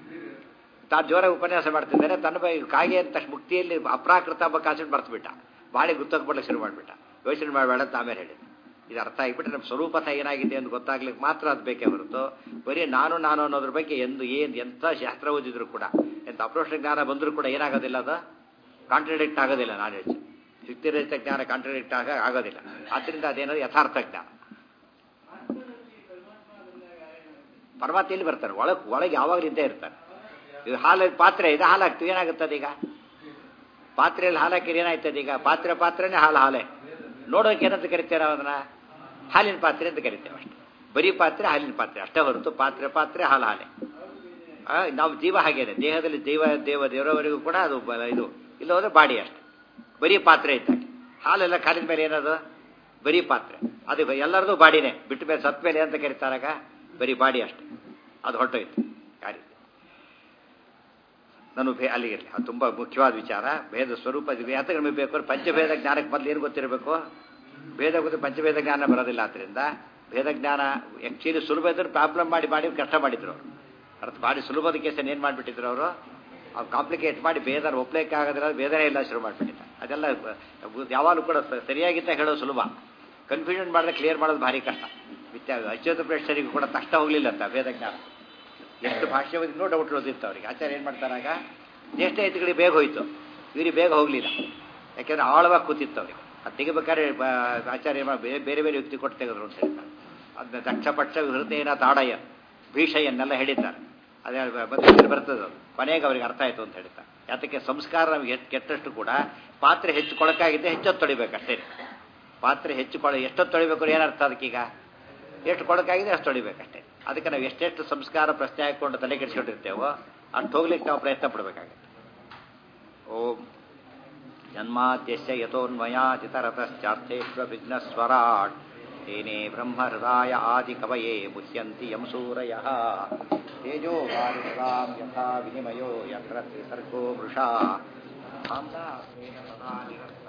ತಾನು ಜೋರಾಗಿ ಉಪನ್ಯಾಸ ಮಾಡ್ತಿದ್ದಾರೆ ತನ್ನ ಬಗ್ಗೆ ಕಾಗೆ ಅಂತ ಮುಕ್ತಿಯಲ್ಲಿ ಅಪ್ರಾಕೃತ ಎಂಬ ಕಾನ್ಸೆಪ್ಟ್ ಬರ್ತ್ಬಿಟ್ಟ ಬಾಳೆ ಗುತ್ತಕ್ಕೆ ಶುರು ಮಾಡಿಬಿಟ್ಟ ಯೋಚನೆ ಮಾಡಬೇಡ ಅಂತ ಆಮೇಲೆ ಹೇಳಿದ ಇದು ಅರ್ಥ ಆಗಿಬಿಟ್ರೆ ನಮ್ಮ ಸ್ವರೂಪ ಏನಾಗಿದೆ ಅಂತ ಗೊತ್ತಾಗ್ಲಿಕ್ಕೆ ಮಾತ್ರ ಅದು ಬೇಕೇ ಹೊರತು ಬರೀ ನಾನು ನಾನು ಅನ್ನೋದ್ರ ಬಗ್ಗೆ ಎಂದು ಏನು ಎಂಥ ಶಾಸ್ತ್ರ ಓದಿದ್ರು ಕೂಡ ಎಂಥ ಅಪ್ರೋಷ ಜ್ಞಾನ ಬಂದರೂ ಕೂಡ ಏನಾಗೋದಿಲ್ಲ ಅದು ಕಾಂಟ್ರಡಿಕ್ಟ್ ಆಗೋದಿಲ್ಲ ನಾಲೆಡ್ಜ್ ಯುಕ್ತಿರಹಿತ ಜ್ಞಾನ ಕಾಂಟ್ರಡಿಕ್ಟ್ ಆಗ ಆಗೋದಿಲ್ಲ ಆದ್ದರಿಂದ ಅದೇನದು ಯಥಾರ್ಥ ಜ್ಞಾನ ಪರಮಾತ್ಮ ಎಲ್ಲಿ ಬರ್ತಾನೆ ಒಳಗೆ ಒಳಗೆ ಯಾವಾಗಲೂ ಇದ್ದೇ ಇರ್ತಾನೆ ಇದು ಹಾಲು ಪಾತ್ರೆ ಇದೆ ಹಾಲು ಹಾಕ್ತೀವಿ ಏನಾಗುತ್ತದೆ ಈಗ ಪಾತ್ರೆಯಲ್ಲಿ ಹಾಲು ಹಾಕಿದ್ರೆ ಏನಾಯ್ತದೆ ಈಗ ಪಾತ್ರೆ ಪಾತ್ರೆನೇ ಹಾಲು ಹಾಲೇ ನೋಡೋಕೆ ಏನಂತ ಕರಿತೇವೆ ನಾವು ಅದನ್ನ ಹಾಲಿನ ಪಾತ್ರೆ ಅಂತ ಕರಿತೇವೆ ಅಷ್ಟೇ ಬರೀ ಪಾತ್ರೆ ಹಾಲಿನ ಪಾತ್ರೆ ಅಷ್ಟೇ ಹೊರತು ಪಾತ್ರೆ ಪಾತ್ರೆ ಹಾಲು ಹಾಲೆ ಆ, ನಾವು ಜೀವ ಹಾಗೇನೆ ದೇಹದಲ್ಲಿ ದೇವ ದೇವ ದೇವರವರೆಗೂ ಕೂಡ ಅದು ಬ- ಇದು ಇಲ್ಲ ಹೋದ್ರೆ ಬಾಡಿ ಅಷ್ಟೆ ಬರೀ ಪಾತ್ರೆ ಇದ್ದಾಗೆ ಹಾಲೆಲ್ಲ ಕಾಲಿನ ಮೇಲೆ ಏನದು ಬರೀ ಪಾತ್ರೆ ಅದು ಎಲ್ಲರದು ಬಾಡಿನೇ ಬಿಟ್ಟ ಮೇಲೆ ಸತ್ ಮೇಲೆ ಅಂತ ಕರೀತಾರಾಗ ಬರೀ ಬಾಡಿ ಅಷ್ಟೆ ಅದು ಹೊರಟೋಯ್ತು ಯಾರಿ ನಾನು ಭೇ ಅಲ್ಲಿಗಿರಲಿ ಅದು ತುಂಬ ಮುಖ್ಯವಾದ ವಿಚಾರ ಭೇದ ಸ್ವರೂಪ ಇದು ಯಾತಕ್ಕೆ ನಮಗೆ ಬೇಕು ಅಂದ್ರೆ ಪಂಚಭೇದ ಜ್ಞಾನಕ್ಕೆ ಮೊದಲು ಏನು ಗೊತ್ತಿರಬೇಕು ಭೇದ ಗೊತ್ತು ಪಂಚಭೇದ ಜ್ಞಾನ ಬರೋದಿಲ್ಲ ಆದ್ದರಿಂದ ಭೇದ ಜ್ಞಾನ ಆ್ಯಕ್ಚುಲಿ ಸುಲಭ ಇದ್ರೆ ಪ್ರಾಬ್ಲಮ್ ಮಾಡಿ ಮಾಡಿ ಕಷ್ಟ ಮಾಡಿದ್ರು ಅವರು ಅರ್ಥ ಭಾರಿ ಸುಲಭದ ಕೇಸನ್ನು ಏನು ಮಾಡಿಬಿಟ್ಟಿದ್ರು ಅವರು ಅವ್ರು ಕಾಂಪ್ಲಿಕೇಟ್ ಮಾಡಿ ಬೇದನ ಒಪ್ಲಿಕ್ಕೆ ಆಗೋದಿಲ್ಲ ಬೇದನೆ ಇಲ್ಲ ಶುರು ಮಾಡಿಬಿಟ್ಟಿದ್ದ ಅದೆಲ್ಲ ಬ- ಯಾವಾಗಲೂ ಕೂಡ ಸ- ಸರಿಯಾಗಿದ್ದ ಹೇಳೋದು ಸುಲಭ ಕನ್ಫ್ಯೂಷನ್ ಮಾಡಿದ್ರೆ ಕ್ಲಿಯರ್ ಮಾಡೋದು ಭಾರಿ ಕಷ್ಟ ವಿದ್ಯಾ ಅಚ್ಯುತ ಪ್ರೇಕ್ಷರಿಗೂ ಕೂಡ ತಕ್ಷಣ ಹೋಗಲಿಲ್ಲ ಅಂತ ಭೇದ ಜ್ಞಾನ ಎಷ್ಟು ಭಾಷೆ ಇನ್ನೂ ಡೌಟ್ ಉಳಿದಿತ್ತು ಅವರಿಗೆ ಆಚಾರ್ಯ ಏನು ಮಾಡ್ತಾರಾಗ ಜ್ಯೇಷ್ಠ ಐತಿಗಳಿಗೆ ಬೇಗ ಹೋಯ್ತು ಇವ್ರಿಗೆ ಬೇಗ ಹೋಗಲಿಲ್ಲ ಯಾಕೆಂದ್ರೆ ಆಳವಾಗಿ ಕೂತಿತ್ತು ಅವ್ರಿಗೆ ಅದು ತೆಗಿಬೇಕಾದ್ರೆ ಬ- ಆಚಾರ್ಯ ಮಾ- ಬೇರೆ ಬೇರೆ ಬೇರೆ ಯುಕ್ತಿ ಕೊಟ್ಟು ತೆಗೆದ್ರು ಅಂತ ಹೇಳ್ತಾರೆ ಅದನ್ನ ದಕ್ಷ ಪಕ್ಷ ಹೃದಯನ ತಾಡಯ ಭೀಷಯನ್ನೆಲ್ಲ ಹೇಳಿದ್ದಾರೆ ಅದೇ ಮತ್ತೆ ಬರ್ತದೆ ಅದು ಕೊನೆಗೆ ಅವ್ರಿಗೆ ಅರ್ಥ ಆಯಿತು ಅಂತ ಹೇಳ್ತಾರೆ ಯಾತಕ್ಕೆ ಸಂಸ್ಕಾರ ನಮಗೆ ಹೆಚ್ಚು ಕೆಟ್ಟಷ್ಟು ಕೂಡ ಪಾತ್ರೆ ಹೆಚ್ಚು ಕೊಳಕಾಗಿದ್ದೆ ಹೆಚ್ಚೊತ್ತು ತೊಳಿಬೇಕು ಅಷ್ಟೇ ಪಾತ್ರೆ ಹೆಚ್ಚು ಕೊಳ ಎಷ್ಟೊತ್ತು ತೊಳಿಬೇಕು ಅಂದ್ರೆ ಏನರ್ಥ ಅದಕ್ಕೀಗ ಎಷ್ಟು ಕೊಳಕಾಗಿದೆ ಅಷ್ಟು ತೊಳಿಬೇಕಷ್ಟೇ ಅದಕ್ಕೆ ನಾವು ಎಷ್ಟೆಷ್ಟು ಸಂಸ್ಕಾರ ಪ್ರಶ್ನೆ ಹಾಕೊಂಡು ತಲೆ ಕೆಡಿಸ್ಕೊಂಡಿರ್ತೇವೋ ಅಷ್ಟು ಹೋಗ್ಲಿಕ್ಕೆ ನಾವು ಪ್ರಯತ್ನ ಪಡಬೇಕಾಗುತ್ತೆ ಓಂ ಜನ್ಮಾದ್ಯಸ್ಯ ಯಥೋನ್ಮಯಾಚಿತರತಶ್ಚಾರ್ಥೇಶ್ವ ವಿಘ್ನಸ್ವರಾಟ್ ತೇನೇ ಬ್ರಹ್ಮಹೃದಾಯ ಆದಿಕವಯೇ ಮುಹ್ಯಂತಿ ಯಂ ಸೂರಯಃ ತೇಜೋ ವಾರಿಣಾಂ ಯಥಾ ವಿನಿಮಯೋ ಯತ್ರ ತ್ರಿಸರ್ಗೋ ಮೃಷಾ